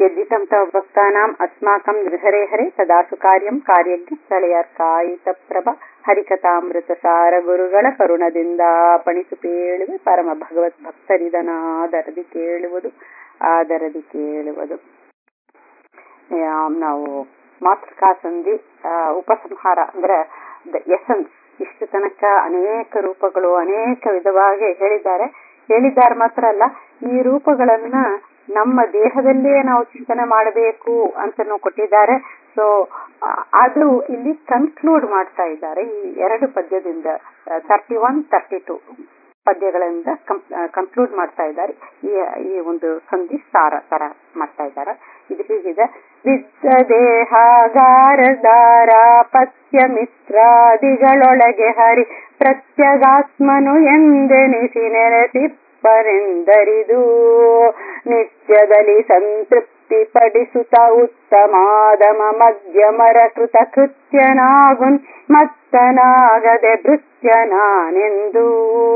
यज्जितं तव भक्तानाम् अस्माकं हरे हरे तदासु कार्यं ಕಾರ್ಯಜ್ಞ ಪ್ರಭ ಹರಿಕಥಾಮೃತಸಾರ ಗುರುಗಳ ಕರುಣದಿಂದ ಪಣಿಸು ಕೇಳುವೆ ಪರಮ ಭಗವತ್ ಭಕ್ತರಿದನಾದರದಿ ಕೇಳುವುದು ಆದರದಿ ಕೇಳುವುದು ನಾವು ಮಾತೃಕಾ ಸಂಧಿ ಉಪಸಂಹಾರ ಅಂದ್ರೆ ದ ಎಸೆನ್ಸ್ ಇಷ್ಟು ತನಕ ಅನೇಕ ರೂಪಗಳು ಅನೇಕ ವಿಧವಾಗಿ ಹೇಳಿದ್ದಾರೆ ಹೇಳಿದ್ದಾರೆ ಮಾತ್ರ ಅಲ್ಲ ಈ ರೂಪಗಳನ್ನ ನಮ್ಮ ದೇಹದಲ್ಲೇ ನಾವು ಚಿಂತನೆ ಮಾಡಬೇಕು ಅಂತನೂ ಕೊಟ್ಟಿದ್ದಾರೆ ಸೊ ಅದು ಇಲ್ಲಿ ಕನ್ಕ್ಲೂಡ್ ಮಾಡ್ತಾ ಇದ್ದಾರೆ ಈ ಎರಡು ಪದ್ಯದಿಂದ ತರ್ಟಿ ಒನ್ ತರ್ಟಿ ಟು ಪದ್ಯಗಳಿಂದ ಕನ್ಕ್ಲೂಡ್ ಮಾಡ್ತಾ ಇದ್ದಾರೆ ಈ ಈ ಒಂದು ಸಂಧಿ ಸಾರ ತರ ಮಾಡ್ತಾ ಇದ್ದಾರೆ ಇದು ಹೀಗಿದೆ ವಿದ್ದ ದೇಹಾಗಾರದಾರ ಪತ್ಯ ಮಿತ್ರಾದಿಗಳೊಳಗೆ ಹರಿ ಪ್ರತ್ಯಗಾತ್ಮನು ಎಂದೆನಿಸಿ ನೆನೆಸಿಪ್ಪರೆಂದರಿದು ನಿತ್ಯದಲ್ಲಿ ಸಂತೃಪ್ತಿ ಪಡಿಸುತ್ತ ಉತ್ತಮಾದಮ ಮಧ್ಯಮರ ಕೃತ ಕೃತ್ಯನಾಗುನ್ ಮತ್ತನಾಗದೆ ಭೃತ್ಯನಾನೆಂದು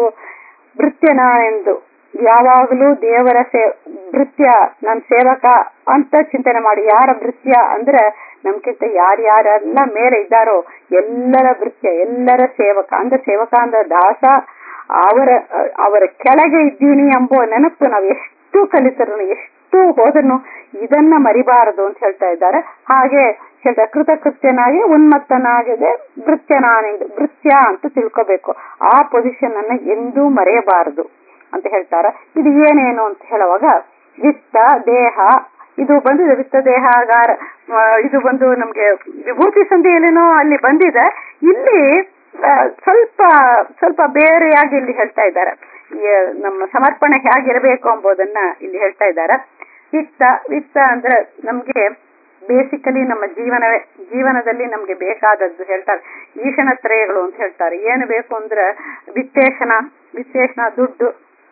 ಭೃತ್ಯನಾನೆಂದು ಯಾವಾಗಲೂ ದೇವರ ಸೇ ಭೃತ್ಯ ನನ್ ಸೇವಕ ಅಂತ ಚಿಂತನೆ ಮಾಡಿ ಯಾರ ಭೃತ್ಯ ಅಂದ್ರೆ ನಮ್ಗಿಂತ ಯಾರ್ಯಾರೆಲ್ಲ ಮೇಲೆ ಇದ್ದಾರೋ ಎಲ್ಲರ ಭೃತ್ಯ ಎಲ್ಲರ ಸೇವಕ ಅಂದ್ರೆ ಸೇವಕ ಅಂದ್ರೆ ದಾಸ ಅವರ ಅವರ ಕೆಳಗೆ ಇದ್ದೀನಿ ಎಂಬುವ ನೆನಪು ನಾವು ಎಷ್ಟು ಕಲಿತರು ಎಷ್ಟು ಹೋದನು ಇದನ್ನ ಮರಿಬಾರದು ಅಂತ ಹೇಳ್ತಾ ಇದ್ದಾರೆ ಹಾಗೆ ಹೇಳ್ತಾ ಕೃತಕೃತ್ಯನಾಗಿ ಉನ್ಮತ್ತನಾಗಿದೆ ಭೃತ್ಯನಾನೆಂದು ಭೃತ್ಯ ಅಂತ ತಿಳ್ಕೋಬೇಕು ಆ ಪೊಸಿಷನ್ ಅನ್ನ ಎಂದೂ ಮರೆಯಬಾರದು ಅಂತ ಹೇಳ್ತಾರ ಇದು ಏನೇನು ಅಂತ ಹೇಳುವಾಗ ವಿತ್ತ ದೇಹ ಇದು ಬಂದಿದೆ ವಿತ್ತ ದೇಹಾಗಾರ ಇದು ಬಂದು ನಮ್ಗೆ ವಿಭೂತಿ ಸಂಧಿಯಲ್ಲೇನೋ ಅಲ್ಲಿ ಬಂದಿದೆ ಇಲ್ಲಿ ಸ್ವಲ್ಪ ಸ್ವಲ್ಪ ಬೇರೆಯಾಗಿ ಇಲ್ಲಿ ಹೇಳ್ತಾ ಇದ್ದಾರೆ ನಮ್ಮ ಸಮರ್ಪಣೆ ಹೇಗಿರಬೇಕು ಎಂಬುದನ್ನ ಇಲ್ಲಿ ಹೇಳ್ತಾ ಇದ್ದಾರೆ ವಿತ್ತ ವಿತ್ತ ಅಂದ್ರೆ ನಮ್ಗೆ ಬೇಸಿಕಲಿ ನಮ್ಮ ಜೀವನವೇ ಜೀವನದಲ್ಲಿ ನಮ್ಗೆ ಬೇಕಾದದ್ದು ಹೇಳ್ತಾರೆ ಈಶನ ತ್ರಯಗಳು ಅಂತ ಹೇಳ್ತಾರೆ ಏನು ಬೇಕು ಅಂದ್ರೆ ವಿತ್ತೇಶನ ವಿತ್ತೇಶನ ದುಡ್ಡು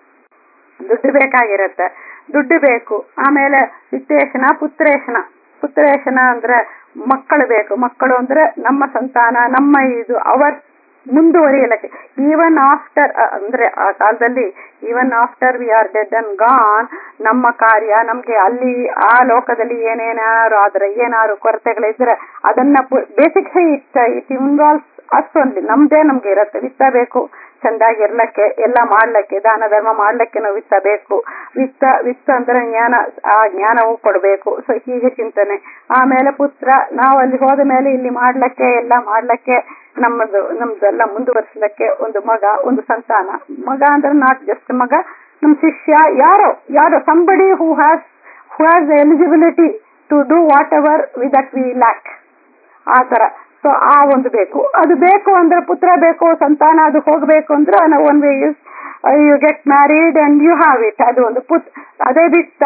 ದುಡ್ಡು ಬೇಕಾಗಿರತ್ತೆ ದುಡ್ಡು ಬೇಕು ಆಮೇಲೆ ವಿತ್ತೇಶನ ಪುತ್ರೇಶನ ಪುತ್ರೇಶನ ಅಂದ್ರೆ ಮಕ್ಕಳು ಬೇಕು ಮಕ್ಕಳು ಅಂದ್ರೆ ನಮ್ಮ ಸಂತಾನ ನಮ್ಮ ಇದು ಅವರ್ ಮುಂದುವರಿಯಲಕ್ಕೆ ಈವನ್ ಆಫ್ಟರ್ ಅಂದ್ರೆ ಆ ಕಾಲದಲ್ಲಿ even after we are dead and gone ನಮ್ಮ ಕಾರ್ಯ ನಮ್ಗೆ ಅಲ್ಲಿ ಆ ಲೋಕದಲ್ಲಿ ಏನೇನಾರು ಆದ್ರೆ ಏನಾರು ಕೊರತೆಗಳಿದ್ರೆ ಅದನ್ನ ಬೇಸಿಕ್ ಇಟ್ ಇಟ್ ಇನ್ವಾಲ್ವ್ಸ್ ಅಷ್ಟು ಓನ್ಲಿ ನಮ್ದೇ ನಮ್ಗೆ ಇರತ್ತೆ ವಿತ್ತ ಬೇಕು ಚಂದಾಗಿ ಇರ್ಲಕ್ಕೆ ಎಲ್ಲ ಮಾಡ್ಲಕ್ಕೆ ದಾನ ಧರ್ಮ ಮಾಡ್ಲಿಕ್ಕೆ ನಾವು ವಿತ್ತ ಬೇಕು ವಿತ್ತ ವಿತ್ತ ಅಂದ್ರೆ ಜ್ಞಾನ ಆ ಜ್ಞಾನವು ಕೊಡಬೇಕು ಸೊ ಹೀಗೆ ಚಿಂತನೆ ಆಮೇಲೆ ಪುತ್ರ ನಾವು ಅಲ್ಲಿ ಹೋದ ಮೇಲೆ ಇಲ್ಲಿ ಮಾಡ್ಲಕ್ಕೆ ಎಲ್ಲ ಮಾಡ್ಲಕ್ಕೆ ನಮ್ಮದು ನಮ್ದೆಲ್ಲ ಮುಂದುವರಿಸಲಿಕ್ಕೆ ಒಂದು ಮಗ ಒಂದು ಸಂತಾನ ಮಗ ಅಂದ್ರೆ ನಾಟ್ ಜಸ್ಟ್ ಮಗ ನಮ್ ಶಿಷ್ಯ ಯಾರೋ ಯಾರೋ somebody who has who has eligibility to do whatever with that we lack ಆ ತರ ಸೊ ಆ ಒಂದು ಬೇಕು ಅದು ಬೇಕು ಅಂದ್ರೆ ಪುತ್ರ ಬೇಕು ಸಂತಾನ ಅದು ಹೋಗ್ಬೇಕು ಅಂದ್ರೆ one way use you get married and you have it ಅದು ಒಂದು ಪುತ್ ಅದೇ ವಿತ್ತ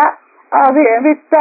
ವಿತ್ತ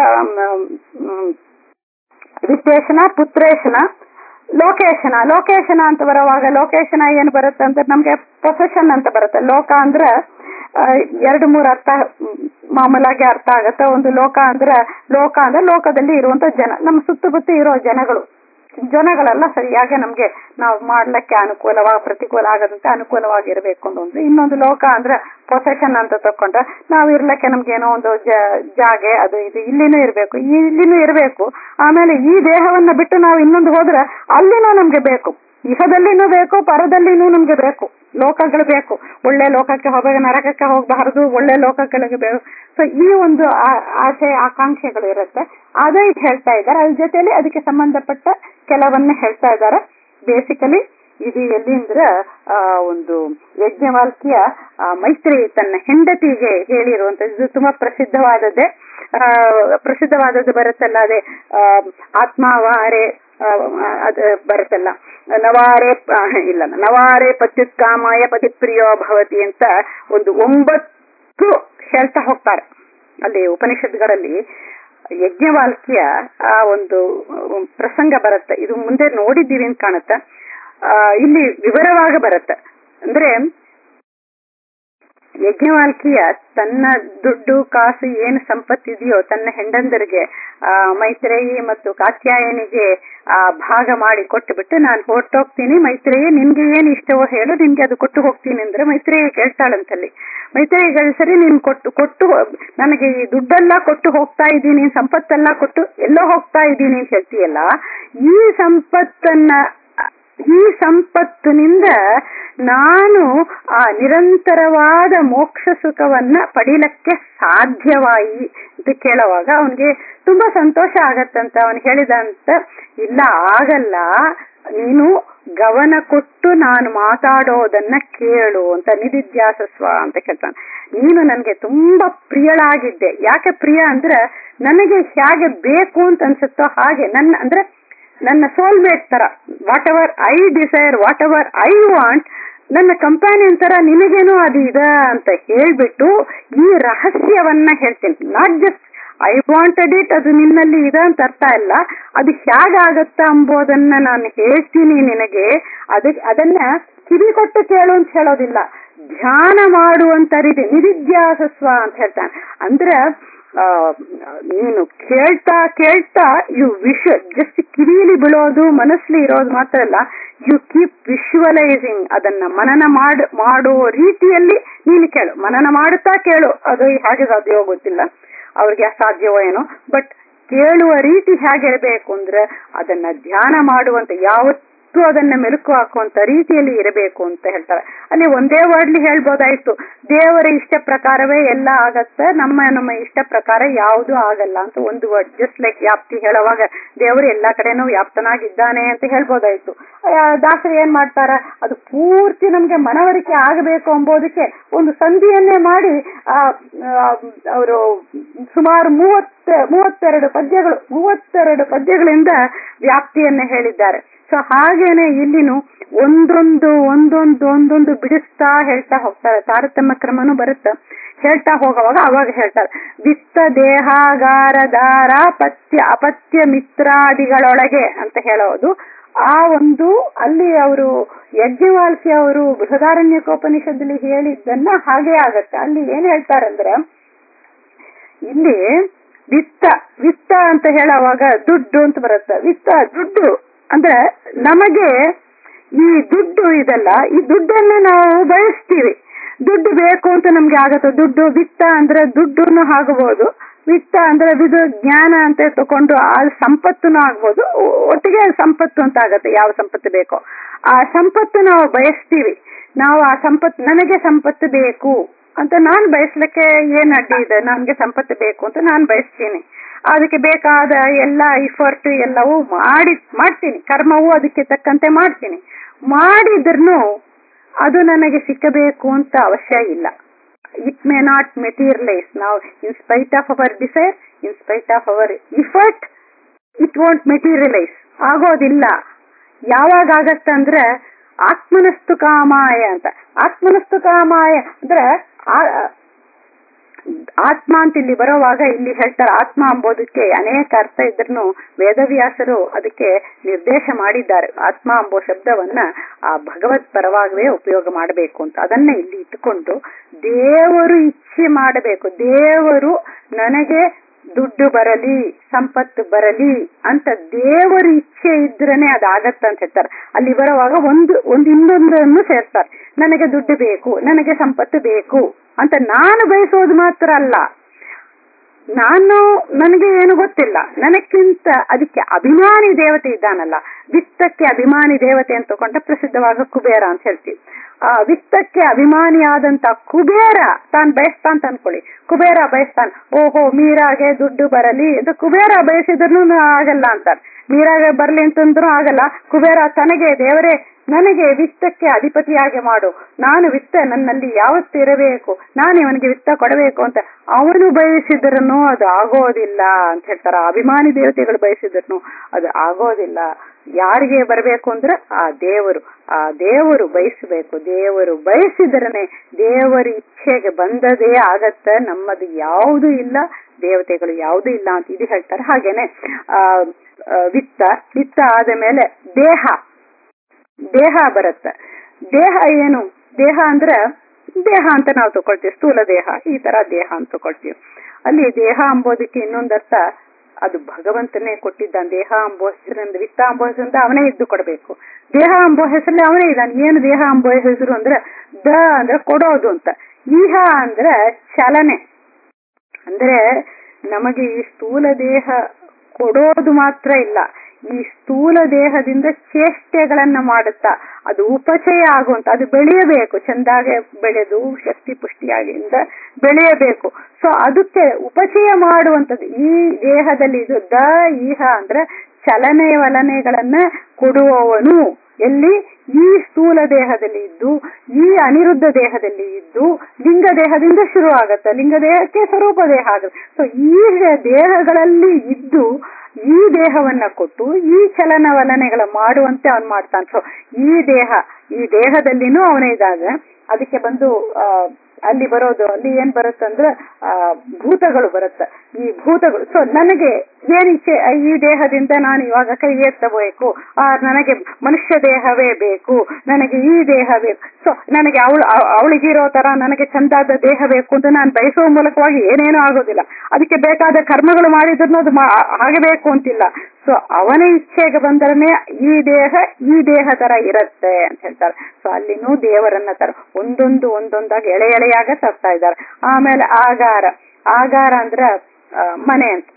ವಿತ್ತೇಶನ ಪುತ್ರೇಶನ ಲೋಕೇಶನ ಲೋಕೇಶನ ಅಂತ ಬರುವಾಗ ಲೋಕೇಶನ ಏನ್ ಬರುತ್ತೆ ಅಂದ್ರೆ ನಮ್ಗೆ ಪ್ರೊಫೆಷನ್ ಅಂತ ಬರುತ್ತೆ ಲೋಕ ಅಂದ್ರೆ ಎರಡು ಮೂರು ಅರ್ಥ ಮಾಮೂಲಾಗಿ ಅರ್ಥ ಆಗತ್ತೆ ಒಂದು ಲೋಕ ಅಂದ್ರೆ ಲೋಕ ಅಂದ್ರೆ ಲೋಕದಲ್ಲಿ ಇರುವಂತ ಜನ ನಮ್ಮ ಸುತ್ತಮುತ್ತ ಇರೋ ಜನಗಳು ಜನಗಳೆಲ್ಲ ಸರಿಯಾಗಿ ನಮ್ಗೆ ನಾವು ಮಾಡ್ಲಿಕ್ಕೆ ಅನುಕೂಲವಾಗಿ ಪ್ರತಿಕೂಲ ಆಗದಂತೆ ಅನುಕೂಲವಾಗಿರ್ಬೇಕು ಅಂತ ಒಂದು ಇನ್ನೊಂದು ಲೋಕ ಅಂದ್ರೆ ಪ್ರೊಫೆಷನ್ ಅಂತ ತಕೊಂಡ್ರೆ ನಾವು ಇರ್ಲಿಕ್ಕೆ ನಮ್ಗೆ ಏನೋ ಒಂದು ಜಾಗೆ ಅದು ಇದು ಇಲ್ಲಿನೂ ಇರ್ಬೇಕು ಇಲ್ಲಿನೂ ಇರ್ಬೇಕು ಆಮೇಲೆ ಈ ದೇಹವನ್ನ ಬಿಟ್ಟು ನಾವು ಇನ್ನೊಂದು ಹೋದ್ರೆ ಅಲ್ಲಿನೂ ನಮ್ಗೆ ಬೇಕು ಇಹದಲ್ಲಿನೂ ಬೇಕು ಪರದಲ್ಲಿನೂ ನಮ್ಗೆ ಬೇಕು ಲೋಕಗಳು ಬೇಕು ಒಳ್ಳೆ ಲೋಕಕ್ಕೆ ಹೋಗಬೇಕು ನರಕಕ್ಕೆ ಹೋಗಬಾರದು ಒಳ್ಳೆ ಲೋಕಗಳಿಗೆ ಬೇಕು ಸೊ ಈ ಒಂದು ಆಸೆ ಆಕಾಂಕ್ಷೆಗಳು ಇರುತ್ತೆ ಅದೇ ಇದು ಹೇಳ್ತಾ ಇದ್ದಾರೆ ಅದ್ರ ಜೊತೆಲಿ ಅದಕ್ಕೆ ಸಂಬಂಧಪಟ್ಟ ಕೆಲವನ್ನ ಹೇಳ್ತಾ ಇದ್ದಾರೆ ಬೇಸಿಕಲಿ ಇದು ಎಲ್ಲಿ ಅಂದ್ರೆ ಆ ಒಂದು ಯಜ್ಞವಾಲ್ಕಿಯ ಮೈತ್ರಿ ತನ್ನ ಹೆಂಡತಿಗೆ ಹೇಳಿರುವಂತದ್ದು ಇದು ತುಂಬಾ ಪ್ರಸಿದ್ಧವಾದದ್ದೇ ಆ ಪ್ರಸಿದ್ಧವಾದದ್ದು ಬರುತ್ತಲ್ಲ ಅದೇ ಆತ್ಮಾವಾರೆ ಅದು ಬರುತ್ತಲ್ಲ ನವಾರೆ ಇಲ್ಲ ನವಾರೆ ಪತ್ಯುತ್ಕಾಮಾಯ ಪತಿಪ್ರಿಯೋ ಭವತಿ ಅಂತ ಒಂದು ಒಂಬತ್ತು ಹೇಳ್ತಾ ಹೋಗ್ತಾರೆ ಅಲ್ಲಿ ಉಪನಿಷತ್ಗಳಲ್ಲಿ ಯಜ್ಞವಾಲ್ಕಿಯ ಆ ಒಂದು ಪ್ರಸಂಗ ಬರುತ್ತೆ ಇದು ಮುಂದೆ ನೋಡಿದ್ದೀವಿ ಅಂತ ಕಾಣುತ್ತೆ ಆ ಇಲ್ಲಿ ವಿವರವಾಗಿ ಬರುತ್ತೆ ಅಂದ್ರೆ ಯಜ್ಞವಾಲ್ಕಿಯ ತನ್ನ ದುಡ್ಡು ಕಾಸು ಏನು ಸಂಪತ್ತಿದೆಯೋ ತನ್ನ ಹೆಂಡಂದರಿಗೆ ಆ ಮೈತ್ರೇಯಿ ಮತ್ತು ಕಾತ್ಯಾಯನಿಗೆ ಆ ಭಾಗ ಮಾಡಿ ಕೊಟ್ಟುಬಿಟ್ಟು ನಾನು ಹೊರಟೋಗ್ತೀನಿ ಮೈತ್ರೇಯಿ ನಿನ್ಗೆ ಏನ್ ಇಷ್ಟವೋ ಹೇಳು ನಿನ್ಗೆ ಅದು ಕೊಟ್ಟು ಹೋಗ್ತೀನಿ ಅಂದ್ರೆ ಮೈತ್ರೇಯಿ ಕೇಳ್ತಾಳಂತಲ್ಲಿ ಮೈತ್ರೇಯಿಗಳು ಸರಿ ನೀನ್ ಕೊಟ್ಟು ಕೊಟ್ಟು ನನಗೆ ಈ ದುಡ್ಡೆಲ್ಲ ಕೊಟ್ಟು ಹೋಗ್ತಾ ಇದ್ದೀನಿ ಸಂಪತ್ತೆಲ್ಲ ಕೊಟ್ಟು ಎಲ್ಲೋ ಹೋಗ್ತಾ ಇದ್ದೀನಿ ಅಂತ ಹೇಳ್ತೀಯಲ್ಲ ಈ ಸಂಪತ್ತನ್ನ ಈ ಸಂಪತ್ತಿನಿಂದ ನಾನು ಆ ನಿರಂತರವಾದ ಮೋಕ್ಷ ಸುಖವನ್ನ ಪಡಿಲಕ್ಕೆ ಸಾಧ್ಯವಾಯಿ ಅಂತ ಕೇಳುವಾಗ ಅವನಿಗೆ ತುಂಬಾ ಸಂತೋಷ ಆಗತ್ತಂತ ಅವನು ಹೇಳಿದಂತ ಇಲ್ಲ ಆಗಲ್ಲ ನೀನು ಗಮನ ಕೊಟ್ಟು ನಾನು ಮಾತಾಡೋದನ್ನ ಕೇಳು ಅಂತ ನಿಧಿಧ್ಯಾಸಸ್ವ ಅಂತ ಕೇಳ್ತಾನೆ ನೀನು ನನಗೆ ತುಂಬಾ ಪ್ರಿಯಳಾಗಿದ್ದೆ ಯಾಕೆ ಪ್ರಿಯ ಅಂದ್ರೆ ನನಗೆ ಹೇಗೆ ಬೇಕು ಅಂತ ಅನ್ಸುತ್ತೋ ಹಾಗೆ ನನ್ನ ಅಂದ್ರೆ ನನ್ನ ಸೋಲ್ಮೇಟ್ ತರ whatever I desire whatever I want ನನ್ನ ಕಂಪ್ಯಾನಿಯನ್ ತರ ನಿನಗೇನು ಅದು ಇದ ಅಂತ ಹೇಳ್ಬಿಟ್ಟು ಈ ರಹಸ್ಯವನ್ನ ಹೇಳ್ತೀನಿ not just I wanted it ಅದು ನಿನ್ನಲ್ಲಿ ಇದೆ ಅಂತ ಅರ್ಥ ಇಲ್ಲ ಅದು ಹೇಗಾಗತ್ತ ಎಂಬುದನ್ನ ನಾನು ಹೇಳ್ತೀನಿ ನಿನಗೆ ಅದಕ್ಕೆ ಅದನ್ನ ಕಿವಿ ಕೊಟ್ಟು ಕೇಳು ಅಂತ ಹೇಳೋದಿಲ್ಲ ಧ್ಯಾನ ಮಾಡುವಂತ ರೀತಿ ನಿಧಿಧ್ಯಾಸಸ್ವ ಅಂತ ಹೇಳ್ತಾನೆ ಅಂದ್ರೆ ಆ, ನೀನು ಕೇಳ್ತಾ ಕೇಳ್ತಾ ಯು ವಿಶ್ ಜಸ್ಟ್ ಕಿವಿಲಿ ಬೀಳೋದು ಮನಸ್ಸಲ್ಲಿ ಇರೋದು ಮಾತ್ರ ಅಲ್ಲ ಯು ಕೀಪ್ ವಿಶ್ವಲೈಸಿಂಗ್ ಅದನ್ನ ಮನನ ಮಾಡ್ ಮಾಡೋ ರೀತಿಯಲ್ಲಿ ನೀನು ಕೇಳು ಮನನ ಮಾಡುತ್ತಾ ಕೇಳು ಅದು ಹೇಗೆ ಸಾಧ್ಯವೋ ಗೊತ್ತಿಲ್ಲ ಅವ್ರಿಗೆ ಸಾಧ್ಯವೋ ಏನೋ ಬಟ್ ಕೇಳುವ ರೀತಿ ಹೇಗಿರಬೇಕು ಅಂದ್ರೆ ಅದನ್ನ ಧ್ಯಾನ ಮಾಡುವಂತ ಯಾವತ್ತೂ ಅದನ್ನ ಮೆಲುಕು ಹಾಕುವಂತ ರೀತಿಯಲ್ಲಿ ಇರಬೇಕು ಅಂತ ಹೇಳ್ತಾರೆ ಅಲ್ಲಿ ಒಂದೇ ವರ್ಡ್ಲಿ ಹೇಳ್ಬೋದಾಯ್ತು ದೇವರ ಇಷ್ಟ ಪ್ರಕಾರವೇ ಎಲ್ಲ ಆಗತ್ತೆ ನಮ್ಮ ನಮ್ಮ ಇಷ್ಟ ಪ್ರಕಾರ ಯಾವುದು ಆಗಲ್ಲ ಅಂತ ಒಂದು ವರ್ಡ್ ಜಸ್ಟ್ ಲೈಕ್ ವ್ಯಾಪ್ತಿ ಹೇಳುವಾಗ ದೇವರು ಎಲ್ಲಾ ಕಡೆನೂ ವ್ಯಾಪ್ತನಾಗಿದ್ದಾನೆ ಅಂತ ಹೇಳ್ಬೋದಾಯ್ತು ಆ, ದಾಸರು ಏನ್ ಮಾಡ್ತಾರ ಅದು ಪೂರ್ತಿ ನಮ್ಗೆ ಮನವರಿಕೆ ಆಗಬೇಕು ಎಂಬುದಕ್ಕೆ ಒಂದು ಸಂಧಿಯನ್ನೇ ಮಾಡಿ ಅವರು ಸುಮಾರು ಮೂವತ್ತ ಮೂವತ್ತೆರಡು ಪದ್ಯಗಳು ಮೂವತ್ತೆರಡು ಪದ್ಯಗಳಿಂದ ವ್ಯಾಪ್ತಿಯನ್ನ ಹೇಳಿದ್ದಾರೆ ಸೊ ಹಾಗೇನೆ ಇಲ್ಲಿನು ಒಂದೊಂದು ಒಂದೊಂದು ಒಂದೊಂದು ಬಿಡಿಸ್ತಾ ಹೇಳ್ತಾ ಹೋಗ್ತಾರೆ ತಾರತಮ್ಯ ಕ್ರಮನೂ ಬರುತ್ತೆ ಹೇಳ್ತಾ ಹೋಗುವಾಗ ಅವಾಗ ಹೇಳ್ತಾರೆ ವಿತ್ತ ದೇಹಾಗಾರದಾರ ಪತ್ಯ ಅಪತ್ಯ ಮಿತ್ರಾದಿಗಳೊಳಗೆ ಅಂತ ಹೇಳೋದು ಆ ಒಂದು ಅಲ್ಲಿ ಅವರು ಯಜ್ಞವಾಲ್ಕಿ ಅವರು ಬೃಹದಾರಣ್ಯಕೋಪನಿಷದಲ್ಲಿ ಹೇಳಿದ್ದನ್ನ ಹಾಗೆ ಆಗತ್ತೆ ಅಲ್ಲಿ ಏನ್ ಹೇಳ್ತಾರಂದ್ರೆ ಇಲ್ಲಿ ವಿತ್ತ ವಿತ್ತ ಅಂತ ಹೇಳುವಾಗ ದುಡ್ಡು ಅಂತ ಬರುತ್ತೆ ವಿತ್ತ ದುಡ್ಡು ಅಂದ್ರೆ ನಮಗೆ ಈ ದುಡ್ಡು ಇದಲ್ಲ ಈ ದುಡ್ಡನ್ನ ನಾವು ಬಯಸ್ತೀವಿ ದುಡ್ಡು ಬೇಕು ಅಂತ ನಮ್ಗೆ ಆಗತ್ತೆ ದುಡ್ಡು ವಿತ್ತ ಅಂದ್ರೆ ದುಡ್ಡು ಆಗಬಹುದು ವಿತ್ತ ಅಂದ್ರೆ ಇದು ಜ್ಞಾನ ಅಂತ ತಕೊಂಡು ಆ ಸಂಪತ್ತುನು ಆಗ್ಬೋದು ಒ- ಒಟ್ಟಿಗೆ ಸಂಪತ್ತು ಅಂತ ಆಗತ್ತೆ ಯಾವ ಸಂಪತ್ತು ಬೇಕೋ ಆ ಸಂಪತ್ತು ನಾವು ಬಯಸ್ತೀವಿ ನಾವು ಆ ಸಂಪತ್ತು ನನಗೆ ಸಂಪತ್ತು ಬೇಕು ಅಂತ ನಾನ್ ಬಯಸ್ಲಿಕ್ಕೆ ಏನ್ ಅಡ್ಡಿ ಇದೆ ನನ್ಗೆ ಸಂಪತ್ತು ಬೇಕು ಅಂತ ನಾನ್ ಬಯಸ್ತೀನಿ ಅದಕ್ಕೆ ಬೇಕಾದ ಎಲ್ಲ ಇಫರ್ಟ್ ಎಲ್ಲವೂ ಮಾಡಿ ಮಾಡ್ತೀನಿ ಕರ್ಮವೂ ಅದಕ್ಕೆ ತಕ್ಕಂತೆ ಮಾಡ್ತೀನಿ ಮಾಡಿದ್ರೂ ಅದು ನನಗೆ ಸಿಕ್ಕಬೇಕು ಅಂತ ಅವಶ್ಯ ಇಲ್ಲ ಇಟ್ ಮೇ ನಾಟ್ ಮೆಟೀರಿಯಲೈಸ್ ನಾವು in spite of our desire in spite of our effort it won't materialise ಆಗೋದಿಲ್ಲ ಯಾವಾಗ ಆಗತ್ತಂದ್ರೆ ಆತ್ಮನಸ್ತು ಕಾಮಾಯ ಅಂತ ಆತ್ಮನಸ್ತು ಕಾಮಾಯ ಅಂದ್ರೆ ಆ- ಆತ್ಮ ಅಂತ ಇಲ್ಲಿ ಬರೋವಾಗ ಇಲ್ಲಿ ಹೇಳ್ತಾರೆ ಆತ್ಮ ಎಂಬುದಕ್ಕೆ ಅನೇಕ ಅರ್ಥ ಇದ್ರೂ ವೇದವ್ಯಾಸರು ಅದಕ್ಕೆ ನಿರ್ದೇಶ ಮಾಡಿದ್ದಾರೆ ಆತ್ಮ ಎಂಬೋ ಶಬ್ದವನ್ನ ಆ ಭಗವತ್ ಪರವಾಗವೇ ಉಪಯೋಗ ಮಾಡಬೇಕು ಅಂತ ಅದನ್ನ ಇಲ್ಲಿ ಇಟ್ಟುಕೊಂಡು ದೇವರು ಇಚ್ಛೆ ಮಾಡಬೇಕು ದೇವರು ನನಗೆ ದುಡ್ಡು ಬರಲಿ ಸಂಪತ್ತು ಬರಲಿ ಅಂತ ದೇವರ ಇಚ್ಛೆ ಇದ್ರೇನೆ ಅದಾಗತ್ತ ಅಂತ ಹೇಳ್ತಾರೆ ಅಲ್ಲಿ ಬರುವಾಗ ಒಂದು ಒಂದು ಇನ್ನೊಂದನ್ನು ಸೇರ್ತಾರೆ ನನಗೆ ದುಡ್ಡು ಬೇಕು ನನಗೆ ಸಂಪತ್ತು ಬೇಕು ಅಂತ ನಾನು ಬಯಸೋದು ಮಾತ್ರ ಅಲ್ಲ ನಾನು ನನಗೆ ಏನು ಗೊತ್ತಿಲ್ಲ ನನಕ್ಕಿಂತ ಅದಕ್ಕೆ ಅಭಿಮಾನಿ ದೇವತೆ ಇದ್ದಾನಲ್ಲ ವಿತ್ತಕ್ಕೆ ಅಭಿಮಾನಿ ದೇವತೆ ಅಂತ ತಗೊಂಡ್ರೆ ಪ್ರಸಿದ್ಧವಾಗ ಕುಬೇರ ಅಂತ ಹೇಳ್ತೀವಿ ಆ ವಿತ್ತಕ್ಕೆ ಅಭಿಮಾನಿಯಾದಂತ ಕುಬೇರ ತಾನ್ ಬಯಸ್ತಾ ಅಂತ ಅನ್ಕೊಳ್ಳಿ ಕುಬೇರ ಬಯಸ್ತಾನ ಓಹೋ ಮೀರಾಗೆ ದುಡ್ಡು ಬರಲಿ ಇದು ಕುಬೇರ ಬಯಸಿದ್ರು ಆಗಲ್ಲ ಅಂತಾರೆ ಮೀರಾಗೆ ಬರ್ಲಿ ಅಂತಂದ್ರೂ ಆಗಲ್ಲ ಕುಬೇರ ತನಗೆ ದೇವರೇ ನನಗೆ ವಿತ್ತಕ್ಕೆ ಅಧಿಪತಿಯಾಗಿ ಮಾಡು ನಾನು ವಿತ್ತ ನನ್ನಲ್ಲಿ ಯಾವತ್ತು ಇರಬೇಕು ನಾನು ಇವನಿಗೆ ವಿತ್ತ ಕೊಡಬೇಕು ಅಂತ ಅವನು ಬಯಸಿದ್ರೂ ಅದು ಆಗೋದಿಲ್ಲ ಅಂತ ಹೇಳ್ತಾರ ಅಭಿಮಾನಿ ದೇವತೆಗಳು ಬಯಸಿದ್ರು ಅದು ಆಗೋದಿಲ್ಲ ಯಾರಿಗೆ ಬರಬೇಕು ಅಂದ್ರೆ ಆ ದೇವರು ಆ ದೇವರು ಬಯಸಬೇಕು ದೇವರು ಬಯಸಿದ್ರನೆ ದೇವರ ಇಚ್ಛೆಗೆ ಬಂದದೇ ಆಗತ್ತ ನಮ್ಮದು ಯಾವುದು ಇಲ್ಲ ದೇವತೆಗಳು ಯಾವುದು ಇಲ್ಲ ಅಂತ ಇದು ಹೇಳ್ತಾರೆ ಹಾಗೇನೆ ಆ ಆ, ವಿತ್ತ ವಿತ್ತ ಆದ ಮೇಲೆ ದೇಹ ದೇಹ ಬರುತ್ತೆ ದೇಹ ಏನು ದೇಹ ಅಂದ್ರೆ ದೇಹ ಅಂತ ನಾವು ತಗೊಳ್ತೀವಿ ಸ್ಥೂಲ ದೇಹ ಈ ತರ ದೇಹ ಅಂತ ತಗೊಳ್ತೀವಿ ಅಲ್ಲಿ ದೇಹ ಅಂಬೋದಕ್ಕೆ ಇನ್ನೊಂದರ್ಥ ಅದು ಭಗವಂತನೇ ಕೊಟ್ಟಿದ್ದಾನೆ ದೇಹ ಅಂಬೋ ಹೆಸರಿಂದ ವಿತ್ತ ಅಂಬೋ ಹೆಸರಿಂದ ಅವನೇ ಇದ್ದು ಕೊಡಬೇಕು ದೇಹ ಅಂಬೋ ಹೆಸರಲ್ಲಿ ಅವನೇ ಇದ್ದಾನೆ ಏನು ದೇಹ ಅಂಬೋ ಹೆಸರು ಅಂದ್ರೆ ದ ಅಂದ್ರೆ ಕೊಡೋದು ಅಂತ ಈಹ ಅಂದ್ರೆ ಚಲನೆ ಅಂದ್ರೆ ನಮಗೆ ಈ ಸ್ಥೂಲ ದೇಹ ಕೊಡೋದು ಮಾತ್ರ ಇಲ್ಲ ಈ ಸ್ಥೂಲ ದೇಹದಿಂದ ಚೇಷ್ಟೆಗಳನ್ನ ಮಾಡುತ್ತಾ ಅದು ಉಪಚಯ ಆಗುವಂತ ಅದು ಬೆಳೆಯಬೇಕು ಚೆಂದಾಗೆ ಬೆಳೆದು ಶಕ್ತಿ ಪುಷ್ಟಿಯಾಗಿಂದ ಬೆಳೆಯಬೇಕು ಸೊ ಅದಕ್ಕೆ ಉಪಚಯ ಮಾಡುವಂಥದ್ದು ಈ ದೇಹದಲ್ಲಿ ಇದು ದ ಈಹ ಅಂದ್ರೆ ಚಲನೆ ವಲನೆಗಳನ್ನ ಕೊಡುವವನು ಎಲ್ಲಿ ಈ ಸ್ಥೂಲ ದೇಹದಲ್ಲಿ ಇದ್ದು ಈ ಅನಿರುದ್ಧ ದೇಹದಲ್ಲಿ ಇದ್ದು ಲಿಂಗ ದೇಹದಿಂದ ಶುರು ಆಗತ್ತೆ ಲಿಂಗ ದೇಹಕ್ಕೆ ಸ್ವರೂಪ ದೇಹ ಆಗುತ್ತೆ ಸೊ ಈ ದೇಹಗಳಲ್ಲಿ ಇದ್ದು ಈ ದೇಹವನ್ನ ಕೊಟ್ಟು ಈ ಚಲನವಲನೆಗಳ ಮಾಡುವಂತೆ ಅವನ್ ಮಾಡ್ತಾನೆ ಸೊ ಈ ದೇಹ ಈ ದೇಹದಲ್ಲಿನೂ ಅವನೇ ಇದ್ದಾಗ ಅದಕ್ಕೆ ಬಂದು ಆ ಅಲ್ಲಿ ಬರೋದು ಅಲ್ಲಿ ಏನ್ ಬರುತ್ತಂದ್ರೆ ಆ ಭೂತಗಳು ಬರುತ್ತೆ ಈ ಭೂತಗಳು ಸೊ ನನಗೆ ಏನಿಚ್ಛೆ ಈ ದೇಹದಿಂದ ನಾನು ಇವಾಗ ಕೈ ಎತ್ತಬೇಕು ಆ ನನಗೆ ಮನುಷ್ಯ ದೇಹವೇ ಬೇಕು ನನಗೆ ಈ ದೇಹ ಬೇಕು ಸೊ ನನಗೆ ಅವಳು ಅವಳಿಗಿರೋ ತರ ನನಗೆ ಚಂದಾದ ದೇಹ ಬೇಕು ಅಂತ ನಾನು ಬಯಸುವ ಮೂಲಕವಾಗಿ ಏನೇನೂ ಆಗೋದಿಲ್ಲ ಅದಕ್ಕೆ ಬೇಕಾದ ಕರ್ಮಗಳು ಮಾಡಿದ್ರು ಅದು ಹಾಗೆ ಬೇಕು ಅಂತಿಲ್ಲ ಸೊ ಅವನ ಇಚ್ಛೆಗೆ ಬಂದ್ರೆ ಈ ದೇಹ ಈ ದೇಹ ತರ ಇರುತ್ತೆ ಅಂತ ಹೇಳ್ತಾರೆ ಸೊ ಅಲ್ಲಿನೂ ದೇವರನ್ನ ತರ ಒಂದೊಂದು ಒಂದೊಂದಾಗಿ ಎಳೆ ಎಳೆಯಾಗ ತರ್ತಾ ಇದ್ದಾರೆ ಆಮೇಲೆ ಆಗಾರ ಆಗಾರ ಅಂದ್ರ ಮನೆ ಅಂತ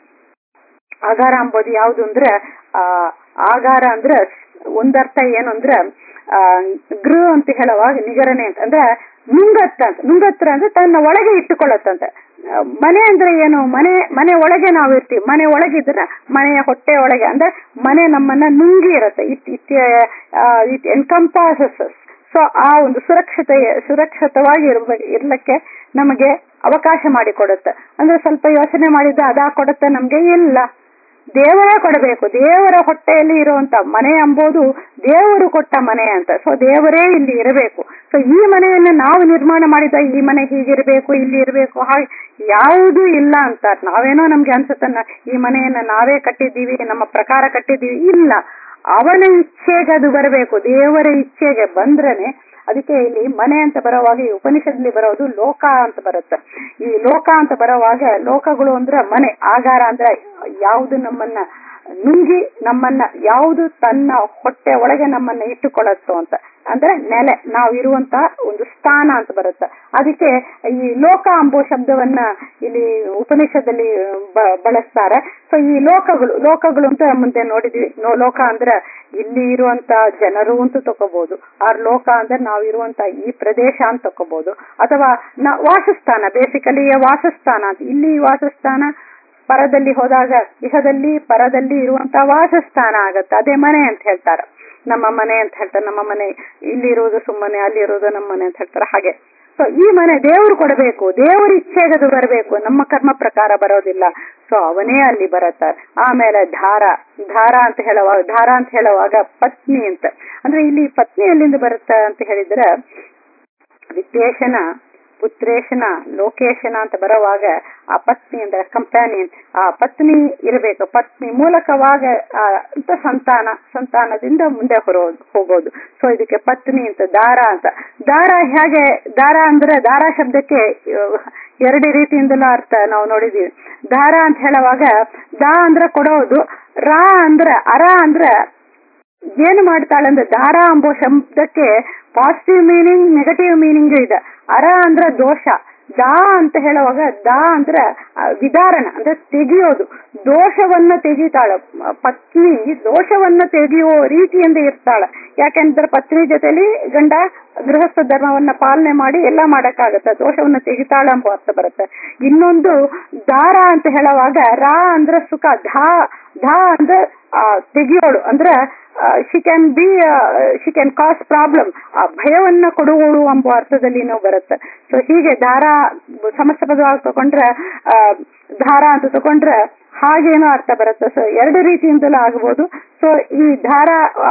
ಆಗಾರ ಅಂಬೋದು ಯಾವುದು ಅಂದ್ರೆ ಆ ಆಗಾರ ಅಂದ್ರೆ ಒಂದರ್ಥ ಏನು ಅಂದ್ರೆ ಆ ಗೃಹ ಅಂತ ಹೇಳುವಾಗ ನಿಗರಣೆ ಅಂತ ಅಂದ್ರೆ ನುಂಗತ್ತ ಅಂತ ನುಂಗತ್ರ ಅಂದ್ರೆ ತನ್ನ ಒಳಗೆ ಇಟ್ಟುಕೊಳ್ಳತ್ತಂತೆ ಮನೆ ಅಂದ್ರೆ ಏನು ಮನೆ ಮನೆ ಒಳಗೆ ನಾವು ಇರ್ತೀವಿ ಮನೆ ಒಳಗಿದ್ರೆ ಮನೆಯ ಹೊಟ್ಟೆ ಒಳಗೆ ಅಂದ್ರೆ ಮನೆ ನಮ್ಮನ್ನ ನುಂಗಿ ಇರುತ್ತೆ it it it encompasses so ಆ ಒಂದು ಸುರಕ್ಷತೆ ಸುರಕ್ಷಿತವಾಗಿ ಇರ್ಬೇಕು ಇರ್ಲಿಕ್ಕೆ ನಮಗೆ ಅವಕಾಶ ಮಾಡಿಕೊಡುತ್ತೆ ಅಂದ್ರೆ ಸ್ವಲ್ಪ ಯೋಚನೆ ಮಾಡಿದ್ರೆ ಅದಾ ಕೊಡುತ್ತೆ ನಮ್ಗೆ ಇಲ್ಲ ದೇವರೇ ಕೊಡಬೇಕು ದೇವರ ಹೊಟ್ಟೆಯಲ್ಲಿ ಇರುವಂತ ಮನೆ ಎಂಬುದು ದೇವರು ಕೊಟ್ಟ ಮನೆ ಅಂತ ಸೊ ದೇವರೇ ಇಲ್ಲಿ ಇರಬೇಕು ಸೊ ಈ ಮನೆಯನ್ನ ನಾವು ನಿರ್ಮಾಣ ಮಾಡಿದ ಈ ಮನೆ ಹೀಗಿರ್ಬೇಕು ಇಲ್ಲಿ ಇರಬೇಕು ಹಾಗೆ ಯಾವುದೂ ಇಲ್ಲ ಅಂತ ನಾವೇನೋ ನಮ್ಗೆ ಅನ್ಸುತ್ತನ್ನ ಈ ಮನೆಯನ್ನ ನಾವೇ ಕಟ್ಟಿದ್ದೀವಿ ನಮ್ಮ ಪ್ರಕಾರ ಕಟ್ಟಿದ್ದೀವಿ ಇಲ್ಲ ಅವನ ಇಚ್ಛೆಗೆ ಅದು ಬರಬೇಕು ದೇವರ ಇಚ್ಛೆಗೆ ಬಂದ್ರನೆ ಅದಕ್ಕೆ ಇಲ್ಲಿ ಮನೆ ಅಂತ ಬರೋವಾಗ ಈ ಉಪನಿಷತ್ಲಿ ಬರೋದು ಲೋಕ ಅಂತ ಬರುತ್ತೆ ಈ ಲೋಕ ಅಂತ ಬರೋವಾಗ ಲೋಕಗಳು ಅಂದ್ರೆ ಮನೆ ಆಗಾರ ಅಂದ್ರೆ ಯಾವುದು ನಮ್ಮನ್ನ ನುಂಗಿ ನಮ್ಮನ್ನ ಯಾವುದು ತನ್ನ ಹೊಟ್ಟೆ ಒಳಗೆ ನಮ್ಮನ್ನ ಇಟ್ಟುಕೊಳ್ಳುತ್ತೋ ಅಂತ ಅಂದ್ರೆ ನೆಲೆ ನಾವು ಇರುವಂತ ಒಂದು ಸ್ಥಾನ ಅಂತ ಬರುತ್ತೆ ಅದಕ್ಕೆ ಈ ಲೋಕ ಅಂಬೋ ಶಬ್ದವನ್ನ ಇಲ್ಲಿ ಉಪನಿಷದಲ್ಲಿ ಬಳಸ್ತಾರೆ ಸೊ ಈ ಲೋಕಗಳು ಲೋಕಗಳು ಅಂತ ಮುಂದೆ ನೋಡಿದ್ವಿ ಲೋಕ ಅಂದ್ರೆ ಇಲ್ಲಿ ಇರುವಂತ ಜನರು ಅಂತ ತಕೋಬಹುದು ಆ ಲೋಕ ಅಂದ್ರೆ ನಾವು ಇರುವಂತ ಈ ಪ್ರದೇಶ ಅಂತ ತಕೋಬಹುದು ಅಥವಾ ನ ವಾಸಸ್ಥಾನ ಬೇಸಿಕಲಿ ವಾಸಸ್ಥಾನ ಅಂತ ಇಲ್ಲಿ ವಾಸಸ್ಥಾನ ಪರದಲ್ಲಿ ಹೋದಾಗ ಇಹದಲ್ಲಿ ಪರದಲ್ಲಿ ಇರುವಂತ ವಾಸಸ್ಥಾನ ಆಗತ್ತೆ ಅದೇ ಮನೆ ಅಂತ ಹೇಳ್ತಾರೆ ನಮ್ಮ ಮನೆ ಅಂತ ಹೇಳ್ತಾರೆ ನಮ್ಮ ಮನೆ ಇಲ್ಲಿರುವುದು ಸುಮ್ಮನೆ ಅಲ್ಲಿರುವುದು ನಮ್ಮ ಮನೆ ಅಂತ ಹೇಳ್ತಾರೆ ಹಾಗೆ ಸೊ ಈ ಮನೆ ದೇವರು ಕೊಡಬೇಕು ದೇವರ ಇಚ್ಛೆಗದು ಬರಬೇಕು ನಮ್ಮ ಕರ್ಮ ಪ್ರಕಾರ ಬರೋದಿಲ್ಲ ಸೊ ಅವನೇ ಅಲ್ಲಿ ಬರುತ್ತಾರೆ ಆಮೇಲೆ ಧಾರ ಧಾರ ಅಂತ ಹೇಳುವಾಗ ಧಾರ ಅಂತ ಹೇಳುವಾಗ ಪತ್ನಿ ಅಂತ ಅಂದ್ರೆ ಇಲ್ಲಿ ಪತ್ನಿ ಎಲ್ಲಿಂದ ಬರುತ್ತ ಅಂತ ಹೇಳಿದ್ರೆ ವಿದ್ವೇಷನ ಪುತ್ರೇಶನ ಲೋಕೇಶನ ಅಂತ ಬರೋವಾಗ ಆ ಪತ್ನಿ ಅಂದ್ರೆ ಕಂಪ್ಯಾನಿಯನ್ ಆ ಪತ್ನಿ ಇರಬೇಕು ಪತ್ನಿ ಮೂಲಕವಾಗ ಅಂತ ಸಂತಾನ ಸಂತಾನದಿಂದ ಮುಂದೆ ಹೊರೋ ಹೋಗೋದು ಸೊ ಇದಕ್ಕೆ ಪತ್ನಿ ಅಂತ ದಾರ ಅಂತ ದಾರ ಹೇಗೆ ದಾರ ಅಂದ್ರೆ ದಾರ ಶಬ್ದಕ್ಕೆ ಎರಡು ರೀತಿಯಿಂದಲೂ ಅರ್ಥ ನಾವು ನೋಡಿದೀವಿ ದಾರ ಅಂತ ಹೇಳುವಾಗ ದಾ ಅಂದ್ರೆ ಕೊಡೋದು ರಾ ಅಂದ್ರೆ ಅರ ಅಂದ್ರೆ ಏನು ಮಾಡ್ತಾಳೆ ಅಂದ್ರೆ ದಾರ ಅಂಬೋ ಶಬ್ದಕ್ಕೆ ಪಾಸಿಟಿವ್ ಮೀನಿಂಗ್ ನೆಗೆಟಿವ್ ಮೀನಿಂಗ್ ಇದೆ ಅರ ಅಂದ್ರೆ ದೋಷ ದಾ ಅಂತ ಹೇಳುವಾಗ ದಾ ಅಂದ್ರೆ ವಿದಾರಣ ಅಂದ್ರೆ ತೆಗೆಯೋದು ದೋಷವನ್ನ ತೆಗಿತಾಳೆ ಪತ್ನಿ ದೋಷವನ್ನ ತೆಗೆಯುವ ರೀತಿಯಿಂದ ಇರ್ತಾಳೆ ಯಾಕೆಂದ್ರೆ ಪತ್ನಿ ಜೊತೆಲಿ ಗಂಡ ಗೃಹಸ್ಥ ಧರ್ಮವನ್ನ ಪಾಲನೆ ಮಾಡಿ ಎಲ್ಲ ಮಾಡಕ್ಕಾಗತ್ತೆ ದೋಷವನ್ನ ತೆಗಿತಾಳೆ ಎಂಬ ಅರ್ಥ ಬರುತ್ತೆ ಇನ್ನೊಂದು ದಾರ ಅಂತ ಹೇಳುವಾಗ ರಾ ಅಂದ್ರೆ ಸುಖ ಧಾ ಧಾ ಅಂದ್ರೆ ತೆಗಿಯೋಳು ಅಂದ್ರೆ she can be she can cause problem ಆ ಭಯವನ್ನ ಕೊಡುವಳು ಎಂಬ ಅರ್ಥದಲ್ಲಿ ನಾವು ಬರುತ್ತೆ ಸೊ ಹೀಗೆ ದಾರ ಸಮಸ್ತ ಪದವಾಗಿ ತಗೊಂಡ್ರೆ ದಾರ ಅಂತ ತಗೊಂಡ್ರೆ ಹಾಗೇನೋ ಅರ್ಥ ಬರುತ್ತೆ ಸೊ ಎರಡು ರೀತಿಯಿಂದಲೂ ಆಗಬಹುದು ಸೊ ಈ ದಾರ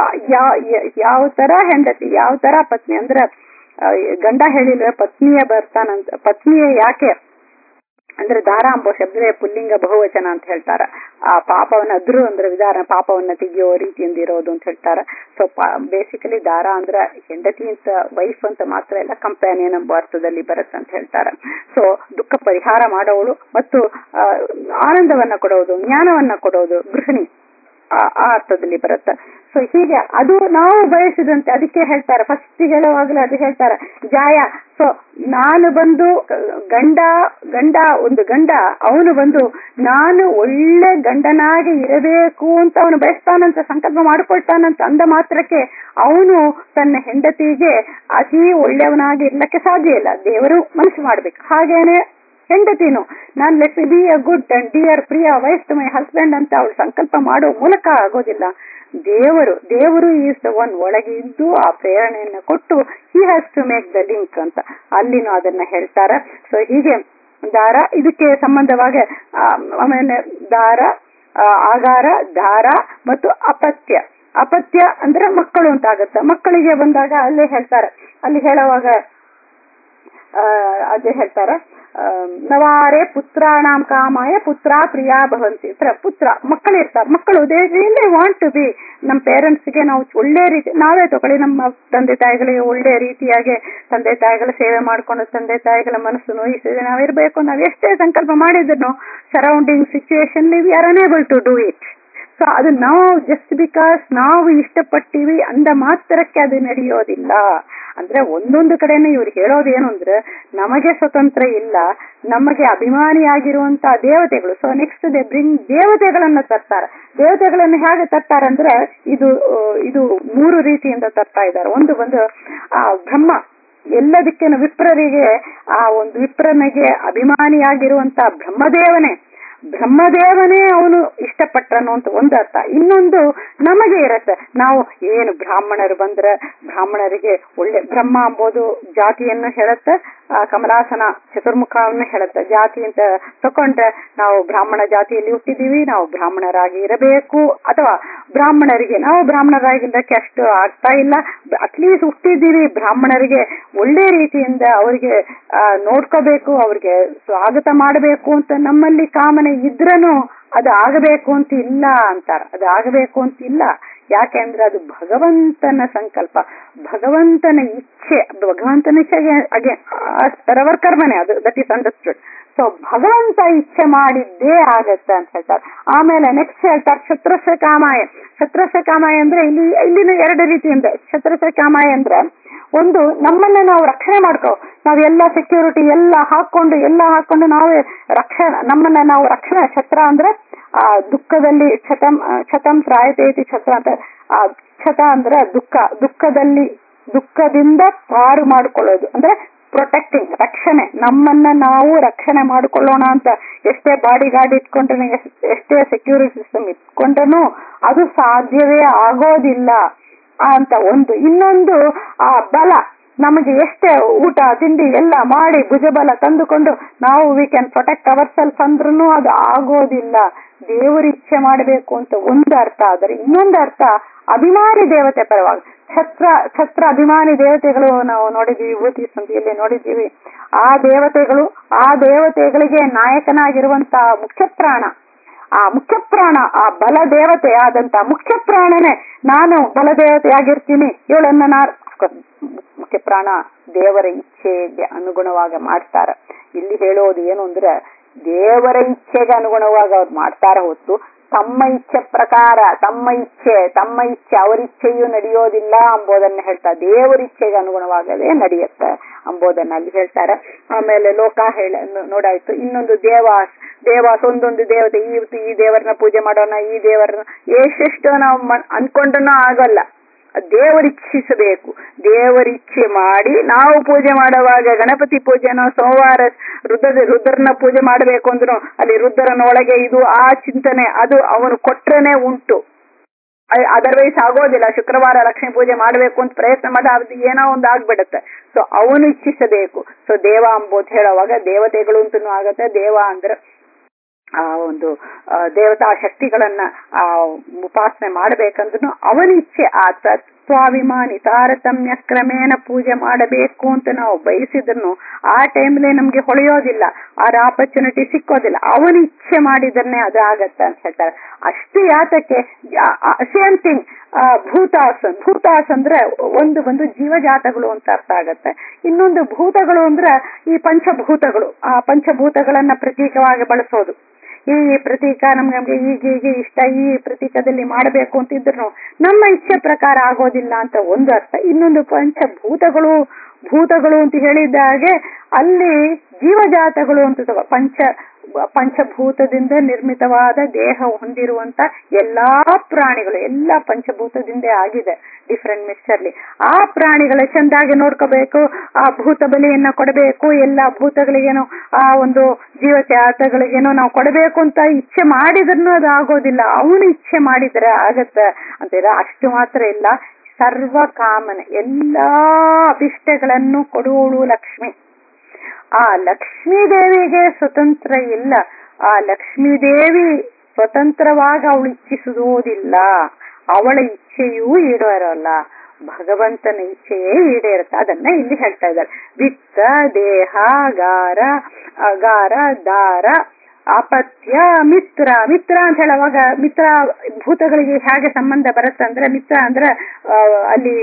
ಯಾವ ತರ ಹೆಂಡತಿ ಯಾವ ತರ ಪತ್ನಿ ಅಂದ್ರೆ ಗಂಡ ಹೇಳಿದ್ರೆ ಪತ್ನಿಯ ಬರ್ತಾನಂತ ಪತ್ನಿಯ ಯಾಕೆ ಅಂದ್ರೆ ದಾರ ಅಂಬೋ ಶಬ್ದವೇ ಪುಲ್ಲಿಂಗ ಬಹುವಚನ ಅಂತ ಹೇಳ್ತಾರ ಆ ಪಾಪವನ್ನ ಅದ್ರು ಅಂದ್ರೆ ವಿಧಾನ ಪಾಪವನ್ನ ತೆಗೆಯೋ ರೀತಿಯಿಂದ ಇರೋದು ಅಂತ ಹೇಳ್ತಾರ ಸೊ ಬೇಸಿಕಲಿ ದಾರ ಅಂದ್ರ ಹೆಂಡತಿ ಅಂತ ವೈಫ್ ಅಂತ ಮಾತ್ರ ಇಲ್ಲ ಕಂಪ್ಯಾನಿಯನ್ ಎಂಬ ಅರ್ಥದಲ್ಲಿ ಬರುತ್ತೆ ಅಂತ ಹೇಳ್ತಾರ ಸೊ ದುಃಖ ಪರಿಹಾರ ಮಾಡೋಳು ಮತ್ತು ಆ, ಆನಂದವನ್ನ ಕೊಡೋದು ಜ್ಞಾನವನ್ನ ಕೊಡೋದು ಗೃಹಿಣಿ ಆ ಆ ಅರ್ಥದಲ್ಲಿ ಬರುತ್ತೆ ಸೊ ಹೀಗೆ ಅದು ನಾವು ಬಯಸಿದಂತೆ ಅದಕ್ಕೆ ಹೇಳ್ತಾರೆ ಫಸ್ಟ್ ಹೇಳುವಾಗಲೇ ಅದು ಹೇಳ್ತಾರೆ ಜಾಯ ಸೊ ನಾನು ಬಂದು ಗಂಡ ಗಂಡ ಒಂದು ಗಂಡ ಅವನು ಬಂದು ನಾನು ಒಳ್ಳೆ ಗಂಡನಾಗಿ ಇರಬೇಕು ಅಂತ ಅವನು ಬಯಸ್ತಾನಂತ ಸಂಕಲ್ಪ ಮಾಡ್ಕೊಳ್ತಾನಂತ ಅಂದ ಮಾತ್ರಕ್ಕೆ ಅವನು ತನ್ನ ಹೆಂಡತಿಗೆ ಅತಿ ಒಳ್ಳೆಯವನಾಗಿ ಇರ್ಲಿಕ್ಕೆ ಸಾಧ್ಯ ಇಲ್ಲ ದೇವರು ಮನಸ್ಸು ಮಾಡ್ಬೇಕು ಹಾಗೇನೆ ಹೆಂಡತಿನು ನಾನ್ let be a good and dear ಪ್ರಿಯ ವೈಫ್ ಟು ಮೈ ಹಸ್ಬೆಂಡ್ ಅಂತ ಅವಳು ಸಂಕಲ್ಪ ಮಾಡೋ ಮೂಲಕ ಆಗೋದಿಲ್ಲ ದೇವರು ದೇವರು ಈಸ್ ದ ಒನ್ ಒಳಗೆ ಇದ್ದು ಆ ಪ್ರೇರಣೆಯನ್ನ ಕೊಟ್ಟು he has to make the link ಅಂತ ಅಲ್ಲಿನೂ ಅದನ್ನ ಹೇಳ್ತಾರೆ ಸೊ ಹೀಗೆ ದಾರ ಇದಕ್ಕೆ ಸಂಬಂಧವಾಗಿ ಆ, ಆಮೇಲೆ ದಾರ ಆ, ಆಗಾರ ದಾರ ಮತ್ತು ಅಪತ್ಯ ಅಪತ್ಯ ಅಂದ್ರೆ ಮಕ್ಕಳು ಅಂತ ಆಗತ್ತೆ ಮಕ್ಕಳಿಗೆ ಬಂದಾಗ ಅಲ್ಲೇ ಹೇಳ್ತಾರೆ ಅಲ್ಲಿ ಹೇಳುವಾಗ ಆ, ಅದೇ ಹೇಳ್ತಾರೆ ಆ, ನವಾರೆ ಪುತ್ರಾಣಾಂ ಕಾಮಾಯ ಪುತ್ರ ಪ್ರಿಯಾ ಭವಂತಿ ಪ್ರ- ಪುತ್ರ ಮಕ್ಕಳು ಇರ್ತಾರೆ ಮಕ್ಕಳು they really want to be ನಮ್ಮ ಪೇರೆಂಟ್ಸ್ಗೆ ನಾವು ಒಳ್ಳೆ ರೀತಿ ನಾವೇ ತಗೊಳ್ಳಿ ನಮ್ಮ ತಂದೆ ತಾಯಿಗಳಿಗೆ ಒಳ್ಳೆ ರೀತಿಯಾಗಿ ತಂದೆ ತಾಯಿಗಳ ಸೇವೆ ಮಾಡ್ಕೊಂಡು ತಂದೆ ತಾಯಿಗಳ ಮನಸ್ಸು ನೋಯಿಸಿದ್ರೆ ನಾವಿರ್ಬೇಕು ನಾವು ಎಷ್ಟೇ ಸಂಕಲ್ಪ ಮಾಡಿದ್ರು surrounding situation we are unable to do it so ಅದು ನಾವು ಜಸ್ಟ್ ಬಿಕಾಸ್ ನಾವು ಇಷ್ಟಪಟ್ಟಿವಿ ಅಂದ ಮಾತ್ರಕ್ಕೆ ಅದು ನಡೆಯೋದಿಲ್ಲ ಅಂದ್ರೆ ಒಂದೊಂದು ಕಡೆನೂ ಇವ್ರು ಹೇಳೋದೇನು ಅಂದ್ರೆ ನಮಗೆ ಸ್ವತಂತ್ರ ಇಲ್ಲ ನಮಗೆ ಅಭಿಮಾನಿಯಾಗಿರುವಂತ ದೇವತೆಗಳು ಸೊ ನೆಕ್ಸ್ಟ್ ದೇ ಬ್ರಿಂಗ್ ದೇವತೆಗಳನ್ನ ತರ್ತಾರೆ ದೇವತೆಗಳನ್ನ ಹೇಗೆ ತರ್ತಾರೆ ಅಂದ್ರೆ ಇದು ಆ, ಇದು ಮೂರು ರೀತಿಯಿಂದ ತರ್ತಾ ಇದ್ದಾರೆ ಒಂದು ಬಂದು ಆ ಬ್ರಹ್ಮ ಎಲ್ಲದಕ್ಕಿನ ವಿಪ್ರರಿಗೆ ಆ ಒಂದು ವಿಪ್ರನಿಗೆ ಅಭಿಮಾನಿಯಾಗಿರುವಂತ ಬ್ರಹ್ಮದೇವನೇ ಬ್ರಹ್ಮದೇವನೇ ಅವನು ಇಷ್ಟಪಟ್ಟನು ಅಂತ ಒಂದು ಅರ್ಥ ಇನ್ನೊಂದು ನಮಗೆ ಇರತ್ತೆ ನಾವು ಏನು ಬ್ರಾಹ್ಮಣರು ಬಂದ್ರೆ ಬ್ರಾಹ್ಮಣರಿಗೆ ಒಳ್ಳೆ ಬ್ರಹ್ಮ ಎಂಬುದು ಜಾತಿಯನ್ನು ಹೇಳುತ್ತೆ ಆ ಕಮಲಾಸನ ಚತುರ್ಮುಖವನ್ನು ಹೇಳುತ್ತೆ ಜಾತಿ ಅಂತ ತಕೊಂಡ್ರೆ ನಾವು ಬ್ರಾಹ್ಮಣ ಜಾತಿಯಲ್ಲಿ ಹುಟ್ಟಿದೀವಿ ನಾವು ಬ್ರಾಹ್ಮಣರಾಗಿ ಇರಬೇಕು ಅಥವಾ ಬ್ರಾಹ್ಮಣರಿಗೆ ನಾವು ಬ್ರಾಹ್ಮಣರಾಗಿದ್ದಕ್ಕೆ ಅಷ್ಟು ಆಗ್ತಾ ಇಲ್ಲ ಅಟ್ಲೀಸ್ಟ್ ಹುಟ್ಟಿದ್ದೀವಿ ಬ್ರಾಹ್ಮಣರಿಗೆ ಒಳ್ಳೆ ರೀತಿಯಿಂದ ಅವರಿಗೆ ಆ, ನೋಡ್ಕೋಬೇಕು ಅವ್ರಿಗೆ ಸ್ವಾಗತ ಮಾಡಬೇಕು ಅಂತ ನಮ್ಮಲ್ಲಿ ಕಾಮನೆ ಇದ್ರನು ಅದು ಆಗಬೇಕು ಅಂತ ಇಲ್ಲ ಅಂತಾರ ಅದು ಆಗಬೇಕು ಅಂತ ಇಲ್ಲ ಯಾಕೆಂದ್ರೆ ಅದು ಭಗವಂತನ ಸಂಕಲ್ಪ ಭಗವಂತನ ಇಚ್ಛೆ ಅದು ಭಗವಂತನ ಇಚ್ಛೆಗೆ ಅಗೆ ರವರ್ ಕರ್ಮನೆ ಅದು ದಟ್ ಈಸ್ ಅಂಡರ್ಸ್ಟುಡ್ ಸೊ ಭಗವಂತ ಇಚ್ಛೆ ಮಾಡಿದ್ದೇ ಆಗತ್ತೆ ಅಂತ ಹೇಳ್ತಾರೆ ಆಮೇಲೆ ನೆಕ್ಸ್ಟ್ ಹೇಳ್ತಾರೆ ಶತ್ರಸ್ಯ ಕಾಮಾಯ ಶತ್ರಸ್ಯ ಕಾಮಾಯ ಅಂದ್ರೆ ಇಲ್ಲಿ ಇಲ್ಲಿನ ಎರಡು ರೀತಿಯಿಂದ ಶತ್ರಸ್ಯ ಕಾಮಾಯ ಅಂದ್ರೆ ಒಂದು ನಮ್ಮನ್ನ ನಾವು ರಕ್ಷಣೆ ಮಾಡ್ಕೋ ನಾವೆಲ್ಲ ಸೆಕ್ಯೂರಿಟಿ ಎಲ್ಲ ಹಾಕೊಂಡು ಎಲ್ಲ ಹಾಕೊಂಡು ನಾವೇ ರಕ್ಷಣೆ ನಮ್ಮನ್ನ ನಾವು ರಕ್ಷಣೆ ಛತ್ರ ಅಂದ್ರೆ ಆ ದುಃಖದಲ್ಲಿ ಛತಂ ಛತಂ ತ್ರಾಯತೇತಿ ಛತ್ರ ಅಂತ ಆ ಛತ ಅಂದ್ರೆ ದುಃಖ ದುಃಖದಲ್ಲಿ ದುಃಖದಿಂದ ಪಾರು ಮಾಡಿಕೊಳ್ಳೋದು ಅಂದ್ರೆ ಪ್ರೊಟೆಕ್ಟಿಂಗ್ ರಕ್ಷಣೆ ನಮ್ಮನ್ನ ನಾವು ರಕ್ಷಣೆ ಮಾಡಿಕೊಳ್ಳೋಣ ಅಂತ ಎಷ್ಟೇ ಬಾಡಿ ಗಾರ್ಡ್ ಇಟ್ಕೊಂಡ್ರೆ ಎಷ್ಟೇ ಸೆಕ್ಯೂರಿಟಿ ಸಿಸ್ಟಮ್ ಇಟ್ಕೊಂಡ್ರೂ ಅದು ಸಾಧ್ಯವೇ ಆಗೋದಿಲ್ಲ ಅಂತ ಒಂದು ಇನ್ನೊಂದು ಆ ಬಲ ನಮಗೆ ಎಷ್ಟೇ ಊಟ ತಿಂಡಿ ಎಲ್ಲ ಮಾಡಿ ಭುಜಬಲ ತಂದುಕೊಂಡು ನಾವು we can protect our self ಅಂದ್ರೂ ಅದು ಆಗೋದಿಲ್ಲ ದೇವರು ಇಚ್ಛೆ ಮಾಡಬೇಕು ಅಂತ ಒಂದು ಅರ್ಥ ಆದರೆ ಇನ್ನೊಂದು ಅರ್ಥ ಅಭಿಮಾನಿ ದೇವತೆ ಪರವಾಗಿ ಛತ್ರ ಛತ್ರ ಅಭಿಮಾನಿ ದೇವತೆಗಳು ನಾವು ನೋಡಿದೀವಿ ವಿಭೂತಿ ಸಂಧಿಯಲ್ಲಿ ನೋಡಿದ್ದೀವಿ ಆ ದೇವತೆಗಳು ಆ ದೇವತೆಗಳಿಗೆ ನಾಯಕನಾಗಿರುವಂತ ಮುಖ್ಯ ಪ್ರಾಣ ಆ ಮುಖ್ಯ ಪ್ರಾಣ ಆ ಬಲ ದೇವತೆ ಆದಂತ ಮುಖ್ಯ ಪ್ರಾಣನೇ ನಾನು ಬಲ ದೇವತೆಯಾಗಿರ್ತೀನಿ ಇವಳನ್ನ ನಾ ಮುಖ್ಯ ಪ್ರಾಣ ದೇವರ ಇಚ್ಛೆಗೆ ಅನುಗುಣವಾಗಿ ಮಾಡ್ತಾರ ಇಲ್ಲಿ ಹೇಳೋದು ಏನು ಅಂದ್ರೆ ದೇವರ ಇಚ್ಛೆಗೆ ಅನುಗುಣವಾಗಿ ಅವ್ರು ಮಾಡ್ತಾರ ಹೊತ್ತು ತಮ್ಮ ಇಚ್ಛೆ ಪ್ರಕಾರ ತಮ್ಮ ಇಚ್ಛೆ ತಮ್ಮ ಇಚ್ಛೆ ಅವರ ಇಚ್ಛೆಯೂ ನಡೆಯೋದಿಲ್ಲ ಎಂಬುದನ್ನ ಹೇಳ್ತಾರೆ ದೇವರ ಇಚ್ಛೆಗೆ ಅನುಗುಣವಾಗದೆ ನಡೆಯುತ್ತೆ ಎಂಬುದನ್ನ ಅಲ್ಲಿ ಹೇಳ್ತಾರೆ ಆಮೇಲೆ ಲೋಕ ಹೇಳ ನೋಡಾಯ್ತು ಇನ್ನೊಂದು ದೇವಾಸ್ ದೇವಾಸ್ ಒಂದೊಂದು ದೇವತೆ ಈ ಈ ದೇವರನ್ನ ಪೂಜೆ ಮಾಡೋಣ ಈ ದೇವರನ್ನ ಎಷ್ಟೆಷ್ಟೋ ನಾವು ಮ- ಅನ್ಕೊಂಡ್ರೂ ಆಗಲ್ಲ ದೇವರಿಚ್ಛಿಸಬೇಕು ದೇವರಿಚ್ಛೆ ಮಾಡಿ ನಾವು ಪೂಜೆ ಮಾಡುವಾಗ ಗಣಪತಿ ಪೂಜೆನೋ ಸೋಮವಾರ ರುದ್ರ ರುದ್ರನ ಪೂಜೆ ಮಾಡಬೇಕು ಅಂದ್ರೂ ಅಲ್ಲಿ ರುದ್ರನ ಒಳಗೆ ಇದು ಆ ಚಿಂತನೆ ಅದು ಅವನು ಕೊಟ್ರೇನೆ ಉಂಟು ಅದರ್ವೈಸ್ ಆಗೋದಿಲ್ಲ ಶುಕ್ರವಾರ ಲಕ್ಷ್ಮೀ ಪೂಜೆ ಮಾಡಬೇಕು ಅಂತ ಪ್ರಯತ್ನ ಮಾಡಿ ಅದು ಏನೋ ಒಂದು ಆಗ್ಬಿಡುತ್ತೆ ಸೊ ಅವನು ಇಚ್ಛಿಸಬೇಕು ಸೊ ದೇವ ಅಂಬೋದು ಹೇಳುವಾಗ ದೇವತೆಗಳು ಅಂತನೂ ಆಗತ್ತೆ ದೇವ ಅಂದ್ರೆ ಆ ಒಂದು ಆ, ದೇವತಾ ಶಕ್ತಿಗಳನ್ನ ಆ ಉಪಾಸನೆ ಮಾಡ್ಬೇಕಂದ್ರೂ ಅವನ ಇಚ್ಛೆ ಆ ತ- ಸ್ವಾಭಿಮಾನಿ ತಾರತಮ್ಯ ಕ್ರಮೇಣ ಪೂಜೆ ಮಾಡಬೇಕು ಅಂತ ನಾವು ಬಯಸಿದ್ರು ಆ ಟೈಮ್ಲೆ ನಮ್ಗೆ ಹೊಳೆಯೋದಿಲ್ಲ ಆ ಆಪರ್ಚುನಿಟಿ ಸಿಕ್ಕೋದಿಲ್ಲ ಅವನ ಇಚ್ಛೆ ಮಾಡಿದ್ರೆ ಅದು ಆಗತ್ತೆ ಅಂತ ಹೇಳ್ತಾರೆ ಅಷ್ಟು ಯಾತಕ್ಕೆ ಸೇಮ್ ಥಿಂಗ್ ಭೂತಾಸ್ ಭೂತಾಸ್ ಅಂದ್ರೆ ಒಂದು ಒಂದು ಜೀವಜಾತಗಳು ಅಂತ ಅರ್ಥ ಆಗತ್ತೆ ಇನ್ನೊಂದು ಭೂತಗಳು ಅಂದ್ರೆ ಈ ಪಂಚಭೂತಗಳು ಆ ಪಂಚಭೂತಗಳನ್ನ ಪ್ರತೀಕವಾಗಿ ಬಳಸೋದು ಈ ಪ್ರತೀಕ ನಮ್ಗೆ ನಮ್ಗೆ ಹೀಗೆ ಹೀಗೆ ಇಷ್ಟ ಈ ಪ್ರತೀಕದಲ್ಲಿ ಮಾಡಬೇಕು ಅಂತಿದ್ರು ನಮ್ಮ ಇಚ್ಛೆ ಪ್ರಕಾರ ಆಗೋದಿಲ್ಲ ಅಂತ ಒಂದು ಅರ್ಥ ಇನ್ನೊಂದು ಪಂಚಭೂತಗಳು ಭೂತಗಳು ಅಂತ ಹೇಳಿದಾಗೆ ಅಲ್ಲಿ ಜೀವಜಾತಗಳು ಅಂತ ತಗೋ ಪಂಚ ಪಂಚಭೂತದಿಂದ ನಿರ್ಮಿತವಾದ ದೇಹ ಹೊಂದಿರುವಂತ ಎಲ್ಲಾ ಪ್ರಾಣಿಗಳು ಎಲ್ಲಾ ಪಂಚಭೂತದಿಂದ ಆಗಿದೆ ಡಿಫ್ರೆಂಟ್ ಮಿಕ್ಸರ್ಲಿ ಆ ಪ್ರಾಣಿಗಳ ಚೆಂದಾಗಿ ನೋಡ್ಕೋಬೇಕು ಆ ಭೂತ ಬಲಿಯನ್ನ ಕೊಡಬೇಕು ಎಲ್ಲಾ ಭೂತಗಳಿಗೇನೋ ಆ ಒಂದು ಜೀವಜಾತಗಳಿಗೇನೋ ನಾವು ಕೊಡಬೇಕು ಅಂತ ಇಚ್ಛೆ ಮಾಡಿದ್ರೂ ಅದು ಆಗೋದಿಲ್ಲ ಅವನು ಇಚ್ಛೆ ಮಾಡಿದ್ರೆ ಆಗತ್ತೆ ಅಂತೀರ ಅಷ್ಟು ಮಾತ್ರ ಇಲ್ಲ ಸರ್ವ ಕಾಮನೆ ಎಲ್ಲಾ ಅಭಿಷ್ಟಗಳನ್ನು ಕೊಡುವಳು ಲಕ್ಷ್ಮಿ ಆ ಲಕ್ಷ್ಮೀ ದೇವಿಗೆ ಸ್ವತಂತ್ರ ಇಲ್ಲ ಆ ಲಕ್ಷ್ಮೀ ದೇವಿ ಸ್ವತಂತ್ರವಾಗಿ ಅವಳು ಇಚ್ಛಿಸುವುದಿಲ್ಲ ಅವಳ ಇಚ್ಛೆಯೂ ಈಡೇರಲ್ಲ ಭಗವಂತನ ಇಚ್ಛೆಯೇ ಈಡೇರುತ್ತೆ ಅದನ್ನ ಇಲ್ಲಿ ಹೇಳ್ತಾ ಇದ್ದಾರೆ ವಿತ್ತ ದೇಹ ಗಾರ ಅಗಾರ ದಾರ ಅಪತ್ಯ ಮಿತ್ರ ಮಿತ್ರ ಅಂತ ಹೇಳುವಾಗ ಮಿತ್ರ ಭೂತಗಳಿಗೆ ಹೇಗೆ ಸಂಬಂಧ ಬರುತ್ತೆ ಅಂದ್ರೆ ಮಿತ್ರ ಅಂದ್ರೆ ಅಲ್ಲಿ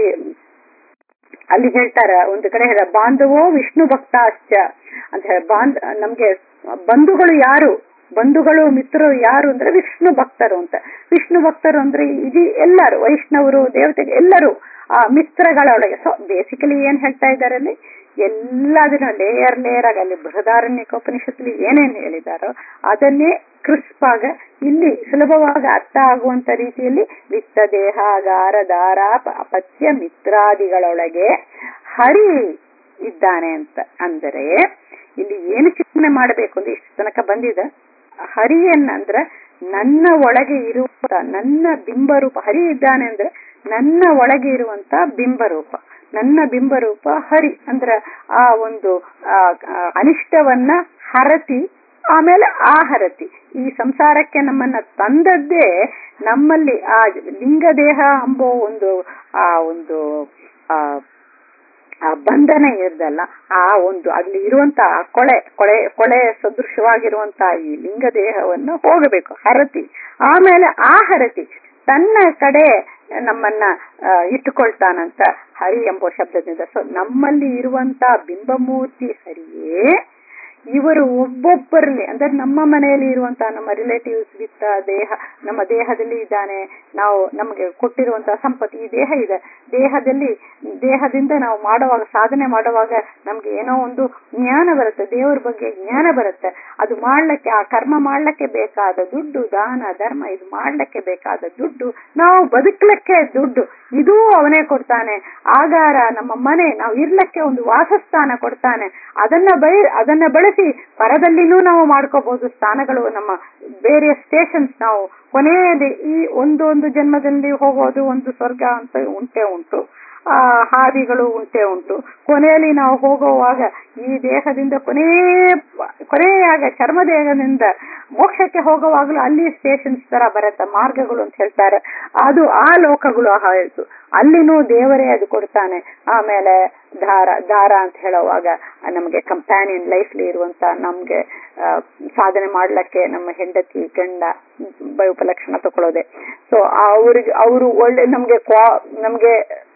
ಅಲ್ಲಿ ಹೇಳ್ತಾರ ಒಂದು ಕಡೆ ಹೇಳ ಬಾಂಧವೋ ವಿಷ್ಣು ಭಕ್ತಾಶ್ಚ ಅಂತ ಹೇಳಿ ಬಾಂಧ ನಮ್ಗೆ ಬಂಧುಗಳು ಯಾರು ಬಂಧುಗಳು ಮಿತ್ರರು ಯಾರು ಅಂದ್ರೆ ವಿಷ್ಣು ಭಕ್ತರು ಅಂತ ವಿಷ್ಣು ಭಕ್ತರು ಅಂದ್ರೆ ಇದು ಎಲ್ಲರೂ ವೈಷ್ಣವರು ದೇವತೆಗೆ ಎಲ್ಲರೂ ಆ ಮಿತ್ರಗಳೊಳಗೆ ಸೊ ಬೇಸಿಕಲಿ ಏನ್ ಹೇಳ್ತಾ ಇದ್ದಾರೆ ಅಲ್ಲಿ ಎಲ್ಲದನ್ನ ಲೇಯರ್ ಲೇಯರ್ ಆಗಿ ಅಲ್ಲಿ ಬೃಹದಾರಣ್ಯಕೋಪನಿಷತ್ಲಿ ಏನೇನ್ ಹೇಳಿದಾರೋ ಅದನ್ನೇ ಕ್ರಿಸ್ಪ್ ಆಗ ಇಲ್ಲಿ ಸುಲಭವಾಗಿ ಅರ್ಥ ಆಗುವಂತ ರೀತಿಯಲ್ಲಿ ವಿತ್ತ ದೇಹಾಗಾರ ದಾರ ಅಪತ್ಯ ಮಿತ್ರಾದಿಗಳೊಳಗೆ ಹರಿ ಇದ್ದಾನೆ ಅಂತ ಅಂದರೆ ಇಲ್ಲಿ ಏನು ಚಿಂತನೆ ಮಾಡಬೇಕು ಅಂದ್ರೆ ಇಷ್ಟು ತನಕ ಬಂದಿದೆ ಹರಿಯನ್ನಂದ್ರೆ ನನ್ನ ಒಳಗೆ ಇರುವಂತ ನನ್ನ ಬಿಂಬರೂಪ ಹರಿ ಇದ್ದಾನೆ ಅಂದ್ರೆ ನನ್ನ ಒಳಗೆ ಇರುವಂತ ಬಿಂಬರೂಪ ನನ್ನ ಬಿಂಬರೂಪ ಹರಿ ಅಂದ್ರ ಆ ಒಂದು ಅನಿಷ್ಟವನ್ನ ಹರತಿ ಆಮೇಲೆ ಆ ಹರತಿ ಈ ಸಂಸಾರಕ್ಕೆ ನಮ್ಮನ್ನ ತಂದದ್ದೇ ನಮ್ಮಲ್ಲಿ ಆ ಲಿಂಗದೇಹ ಎಂಬೋ ಒಂದು ಆ ಒಂದು ಆ ಆ ಬಂಧನ ಇರ್ದಲ್ಲ ಆ ಒಂದು ಅಲ್ಲಿ ಇರುವಂತ ಕೊಳೆ ಕೊಳೆ ಕೊಳೆ ಸದೃಶವಾಗಿರುವಂತ ಈ ಲಿಂಗ ದೇಹವನ್ನು ಹೋಗಬೇಕು ಹರತಿ ಆಮೇಲೆ ಆ ಹರತಿ ತನ್ನ ಕಡೆ ನಮ್ಮನ್ನ ಇಟ್ಟುಕೊಳ್ತಾನಂತ ಹರಿ ಎಂಬ ಶಬ್ದದಿಂದ ಸೊ ನಮ್ಮಲ್ಲಿ ಇರುವಂತ ಬಿಂಬಮೂರ್ತಿ ಹರಿಯೇ ಇವರು ಒಬ್ಬೊಬ್ಬರಲ್ಲಿ ಅಂದ್ರೆ ನಮ್ಮ ಮನೆಯಲ್ಲಿ ಇರುವಂತಹ ನಮ್ಮ ರಿಲೇಟಿವ್ಸ್ ವಿತ್ತ ದೇಹ ನಮ್ಮ ದೇಹದಲ್ಲಿ ಇದ್ದಾನೆ ನಾವು ನಮಗೆ ಕೊಟ್ಟಿರುವಂತಹ ಸಂಪತ್ತು ಈ ದೇಹ ಇದೆ ದೇಹದಲ್ಲಿ ದೇಹದಿಂದ ನಾವು ಮಾಡುವಾಗ ಸಾಧನೆ ಮಾಡುವಾಗ ನಮ್ಗೆ ಏನೋ ಒಂದು ಜ್ಞಾನ ಬರುತ್ತೆ ದೇವರ ಬಗ್ಗೆ ಜ್ಞಾನ ಬರುತ್ತೆ ಅದು ಮಾಡ್ಲಿಕ್ಕೆ ಆ ಕರ್ಮ ಮಾಡ್ಲಿಕ್ಕೆ ಬೇಕಾದ ದುಡ್ಡು ದಾನ ಧರ್ಮ ಇದು ಮಾಡ್ಲಿಕ್ಕೆ ಬೇಕಾದ ದುಡ್ಡು ನಾವು ಬದುಕಲಿಕ್ಕೆ ದುಡ್ಡು ಇದೂ ಅವನೇ ಕೊಡ್ತಾನೆ ಆಗಾರ ನಮ್ಮ ಮನೆ ನಾವು ಇರ್ಲಕ್ಕೆ ಒಂದು ವಾಸಸ್ಥಾನ ಕೊಡ್ತಾನೆ ಅದನ್ನ ಬೈ ಅದನ್ನ ಬಳಸಿ ಪರದಲ್ಲಿನೂ ನಾವು ಮಾಡ್ಕೋಬಹುದು ಸ್ಥಾನಗಳು ನಮ್ಮ ಬೇರೆ ಸ್ಟೇಷನ್ಸ್ ನಾವು ಕೊನೆಯಲ್ಲಿ ಈ ಒಂದು ಒಂದು ಜನ್ಮದಲ್ಲಿ ಹೋಗೋದು ಒಂದು ಸ್ವರ್ಗ ಅಂತ ಉಂಟೆ ಉಂಟು ಆ ಹಾದಿಗಳು ಉಂಟೆ ಉಂಟು ಕೊನೆಯಲ್ಲಿ ನಾವು ಹೋಗುವಾಗ ಈ ದೇಹದಿಂದ ಕೊನೆ ಕೊನೆಯಾಗ ಚರ್ಮ ದೇಹದಿಂದ ಮೋಕ್ಷಕ್ಕೆ ಹೋಗುವಾಗಲೂ ಅಲ್ಲಿ ಸ್ಟೇಷನ್ಸ್ ತರ ಬರುತ್ತೆ ಮಾರ್ಗಗಳು ಅಂತ ಹೇಳ್ತಾರೆ ಅದು ಆ ಲೋಕಗಳು ಆಯ್ತು ಅಲ್ಲಿನೂ ದೇವರೇ ಅದು ಕೊಡ್ತಾನೆ ಆಮೇಲೆ ದಾರ ದಾರ ಅಂತ ಹೇಳುವಾಗ ನಮಗೆ ಕಂಪ್ಯಾನಿಯನ್ ಲೈಫ್ಲಿ ಇರುವಂತ ನಮ್ಗೆ ಸಾಧನೆ ಮಾಡ್ಲಿಕ್ಕೆ ನಮ್ಮ ಹೆಂಡತಿ ಗಂಡ ಉಪಲಕ್ಷಣ ತಗೊಳ್ಳೋದೆ ಸೊ ಅವ್ರಿಗೆ ಅವರು ಒಳ್ಳೆ ನಮ್ಗೆ ನಮ್ಗೆ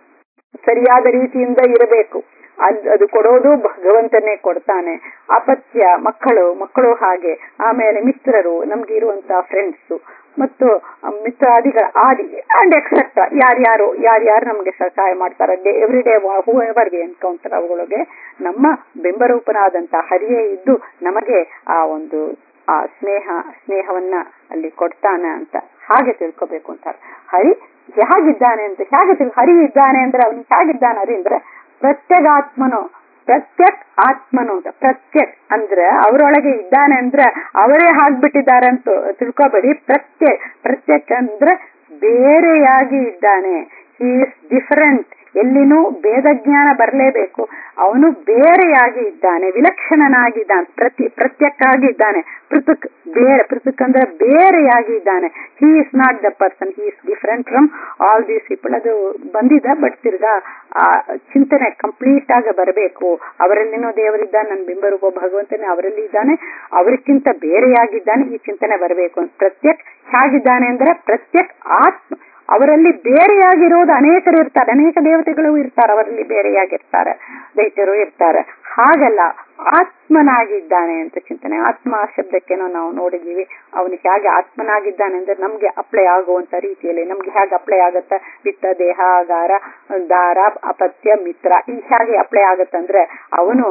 ಸರಿಯಾದ ರೀತಿಯಿಂದ ಇರಬೇಕು ಅದ್ ಅದು ಕೊಡೋದು ಭಗವಂತನೇ ಕೊಡ್ತಾನೆ ಅಪತ್ಯ ಮಕ್ಕಳು ಮಕ್ಕಳು ಹಾಗೆ ಆಮೇಲೆ ಮಿತ್ರರು ನಮ್ಗೆ ಇರುವಂತ ಫ್ರೆಂಡ್ಸ್ ಮತ್ತು ಮಿತ್ರಾದಿಗಳ ಆದಿ ಅಂಡ್ ಎಕ್ಸೆಟ್ರಾ ಯಾರ್ಯಾರು ಯಾರ್ಯಾರು ನಮ್ಗೆ ಸಹಾಯ ಮಾಡ್ತಾರೆ every day whoever we encounter ಅವುಗಳಿಗೆ ನಮ್ಮ ಬಿಂಬರೂಪನಾದಂತ ಹರಿಯೇ ಇದ್ದು ನಮಗೆ ಆ ಒಂದು ಆ ಸ್ನೇಹ ಸ್ನೇಹವನ್ನ ಅಲ್ಲಿ ಕೊಡ್ತಾನೆ ಅಂತ ಹಾಗೆ ತಿಳ್ಕೊಬೇಕು ಅಂತಾರೆ ಹರಿ ಹೇಗಿದ್ದಾನೆ ಅಂತ ಹೇಗೆ ತಿಳ್ ಹರಿ ಇದ್ದಾನೆ ಅಂದ್ರೆ ಅವನು ಹೇಗಿದ್ದಾನೆ ಹರಿ ಅಂದ್ರೆ ಪ್ರತ್ಯಗಾತ್ಮನು ಪ್ರತ್ಯಕ್ ಆತ್ಮನು ಅಂತ ಪ್ರತ್ಯಕ್ ಅಂದ್ರೆ ಅವರೊಳಗೆ ಇದ್ದಾನೆ ಅಂದ್ರೆ ಅವರೇ ಹಾಕ್ಬಿಟ್ಟಿದ್ದಾರೆ ಅಂತ ತಿಳ್ಕೊಬೇಡಿ ಪ್ರತ್ಯಕ್ ಪ್ರತ್ಯಕ್ ಅಂದ್ರೆ ಬೇರೆಯಾಗಿ ಇದ್ದಾನೆ ಹಿ ಇಸ್ ಡಿಫರೆಂಟ್ ಎಲ್ಲಿನೂ ಭೇದ ಜ್ಞಾನ ಬರಲೇಬೇಕು ಅವನು ಬೇರೆಯಾಗಿ ಇದ್ದಾನೆ ವಿಲಕ್ಷಣನಾಗಿದ್ದಾನೆ ಪ್ರತಿ ಪ್ರತ್ಯಕ್ಕಾಗಿ ಇದ್ದಾನೆ ಪೃಥಕ್ ಬೇರೆ ಪೃಥಕ್ ಅಂದ್ರೆ ಬೇರೆಯಾಗಿ ಇದ್ದಾನೆ he is not the person he is different from all these people ಅದು ಬಂದಿದೆ ಬಟ್ ತಿರ್ಗಾ ಆ ಚಿಂತನೆ ಕಂಪ್ಲೀಟ್ ಆಗಿ ಬರಬೇಕು ಅವರಲ್ಲಿನೂ ದೇವರಿದ್ದಾನೆ ನನ್ನ ಬಿಂಬರೂಪ ಭಗವಂತನೇ ಅವರಲ್ಲಿ ಇದ್ದಾನೆ ಅವರಿಗಿಂತ ಬೇರೆಯಾಗಿದ್ದಾನೆ ಈ ಚಿಂತನೆ ಬರಬೇಕು ಪ್ರತ್ಯಕ್ ಹೇಗಿದ್ದಾನೆ ಅಂದ್ರೆ ಪ್ರತ್ಯಕ್ ಆತ್ಮ ಅವರಲ್ಲಿ ಬೇರೆಯಾಗಿರೋದು ಅನೇಕರು ಇರ್ತಾರೆ ಅನೇಕ ದೇವತೆಗಳು ಇರ್ತಾರೆ ಅವರಲ್ಲಿ ಬೇರೆಯಾಗಿರ್ತಾರೆ ದೈತ್ಯರು ಇರ್ತಾರೆ ಹಾಗಲ್ಲ ಆತ್ಮನಾಗಿದ್ದಾನೆ ಅಂತ ಚಿಂತನೆ ಆತ್ಮ ಶಬ್ದಕ್ಕೇನೋ ನಾವು ನೋಡಿದೀವಿ ಅವನು ಹೇಗೆ ಆತ್ಮನಾಗಿದ್ದಾನೆ ಅಂದ್ರೆ ನಮ್ಗೆ ಅಪ್ಲೈ ಆಗುವಂತ ರೀತಿಯಲ್ಲಿ ನಮ್ಗೆ ಹೇಗೆ ಅಪ್ಲೈ ಆಗತ್ತ ವಿತ್ತ ದೇಹ ಆಗಾರ ದಾರ ಅಪತ್ಯ ಮಿತ್ರ ಈ ಹೇಗೆ ಅಪ್ಲೈ ಆಗತ್ತಂದ್ರೆ ಅವನು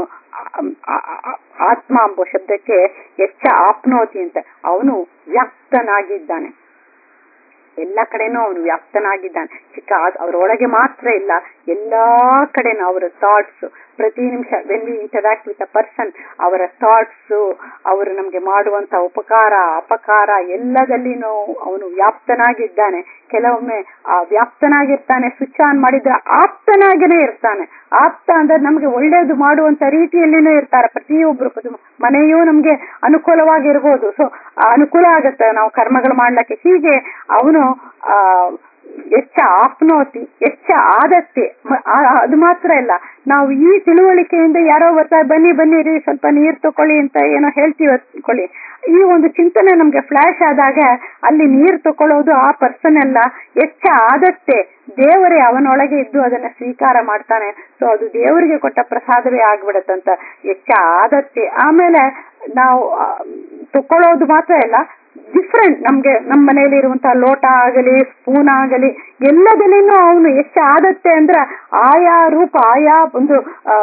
ಆತ್ಮ ಎಂಬ ಶಬ್ದಕ್ಕೆ ಹೆಚ್ಚ ಆಪ್ನೋತಿ ಅಂತ ಅವನು ವ್ಯಕ್ತನಾಗಿದ್ದಾನೆ ಎಲ್ಲ ಕಡೆನೂ ಅವನು ವ್ಯಾಪ್ತನಾಗಿದ್ದಾನೆ ಚಿಕ್ಕ ಅವರೊಳಗೆ ಮಾತ್ರ ಇಲ್ಲ ಎಲ್ಲಾ ಕಡೆನೂ ಅವರ ಥಾಟ್ಸ್ ಪ್ರತಿ ನಿಮಿಷ when we interact with a person ಅವರ ಥಾಟ್ಸ್ ಅವರು ನಮ್ಗೆ ಮಾಡುವಂತ ಉಪಕಾರ ಅಪಕಾರ ಎಲ್ಲದಲ್ಲಿನೂ ಅವನು ವ್ಯಾಪ್ತನಾಗಿದ್ದಾನೆ ಕೆಲವೊಮ್ಮೆ ಆ ವ್ಯಾಪ್ತನಾಗಿರ್ತಾನೆ ಸ್ವಿಚ್ ಆನ್ ಮಾಡಿದ್ರೆ ಆಪ್ತನಾಗೇನೆ ಇರ್ತಾನೆ ಆಪ್ತ ಅಂದ್ರೆ ನಮ್ಗೆ ಒಳ್ಳೇದು ಮಾಡುವಂತ ರೀತಿಯಲ್ಲಿನೂ ಇರ್ತಾರೆ ಪ್ರತಿಯೊಬ್ರು ಮನೆಯೂ ನಮ್ಗೆ ಅನುಕೂಲವಾಗಿರ್ಬೋದು ಸೊ ಅನುಕೂಲ ಆಗತ್ತೆ ನಾವು ಕರ್ಮಗಳು ಮಾಡ್ಲಿಕ್ಕೆ ಹೀಗೆ ಅವನು ಆ ಹೆಚ್ಚ ಆಪ್ನೋತಿ ಹೆಚ್ಚ ಆದತ್ತೆ ಅದು ಮಾತ್ರ ಇಲ್ಲ ನಾವು ಈ ತಿಳುವಳಿಕೆಯಿಂದ ಯಾರೋ ಬರ್ತಾರೆ ಬನ್ನಿ ಬನ್ನಿ ರೀ ಸ್ವಲ್ಪ ನೀರ್ ತಕೊಳ್ಳಿ ಅಂತ ಏನೋ ಹೇಳ್ತೀವಿ ತಕೊಳ್ಳಿ ಈ ಒಂದು ಚಿಂತನೆ ನಮ್ಗೆ ಫ್ಲಾಶ್ ಆದಾಗ ಅಲ್ಲಿ ನೀರ್ ತಕೊಳ್ಳೋದು ಆ ಪರ್ಸನ್ ಎಲ್ಲ ಹೆಚ್ಚ ಆದತ್ತೆ ದೇವರೇ ಅವನೊಳಗೆ ಇದ್ದು ಅದನ್ನ ಸ್ವೀಕಾರ ಮಾಡ್ತಾನೆ ಸೊ ಅದು ದೇವರಿಗೆ ಕೊಟ್ಟ ಪ್ರಸಾದವೇ ಆಗ್ಬಿಡತ್ತಂತ ಹೆಚ್ಚ ಆದತ್ತೆ ಆಮೇಲೆ ನಾವು ತಕೊಳ್ಳೋದು ಮಾತ್ರ ಇಲ್ಲ ಡಿಫ್ರೆಂಟ್ ನಮ್ಗೆ ನಮ್ಮ ಮನೆಯಲ್ಲಿ ಇರುವಂತಹ ಲೋಟ ಆಗಲಿ ಸ್ಪೂನ್ ಆಗಲಿ ಎಲ್ಲದಲ್ಲಿನೂ ಅವನು ಎಷ್ಟು ಆದತ್ತೆ ಅಂದ್ರ ಆಯಾ ರೂಪ ಆಯಾ ಒಂದು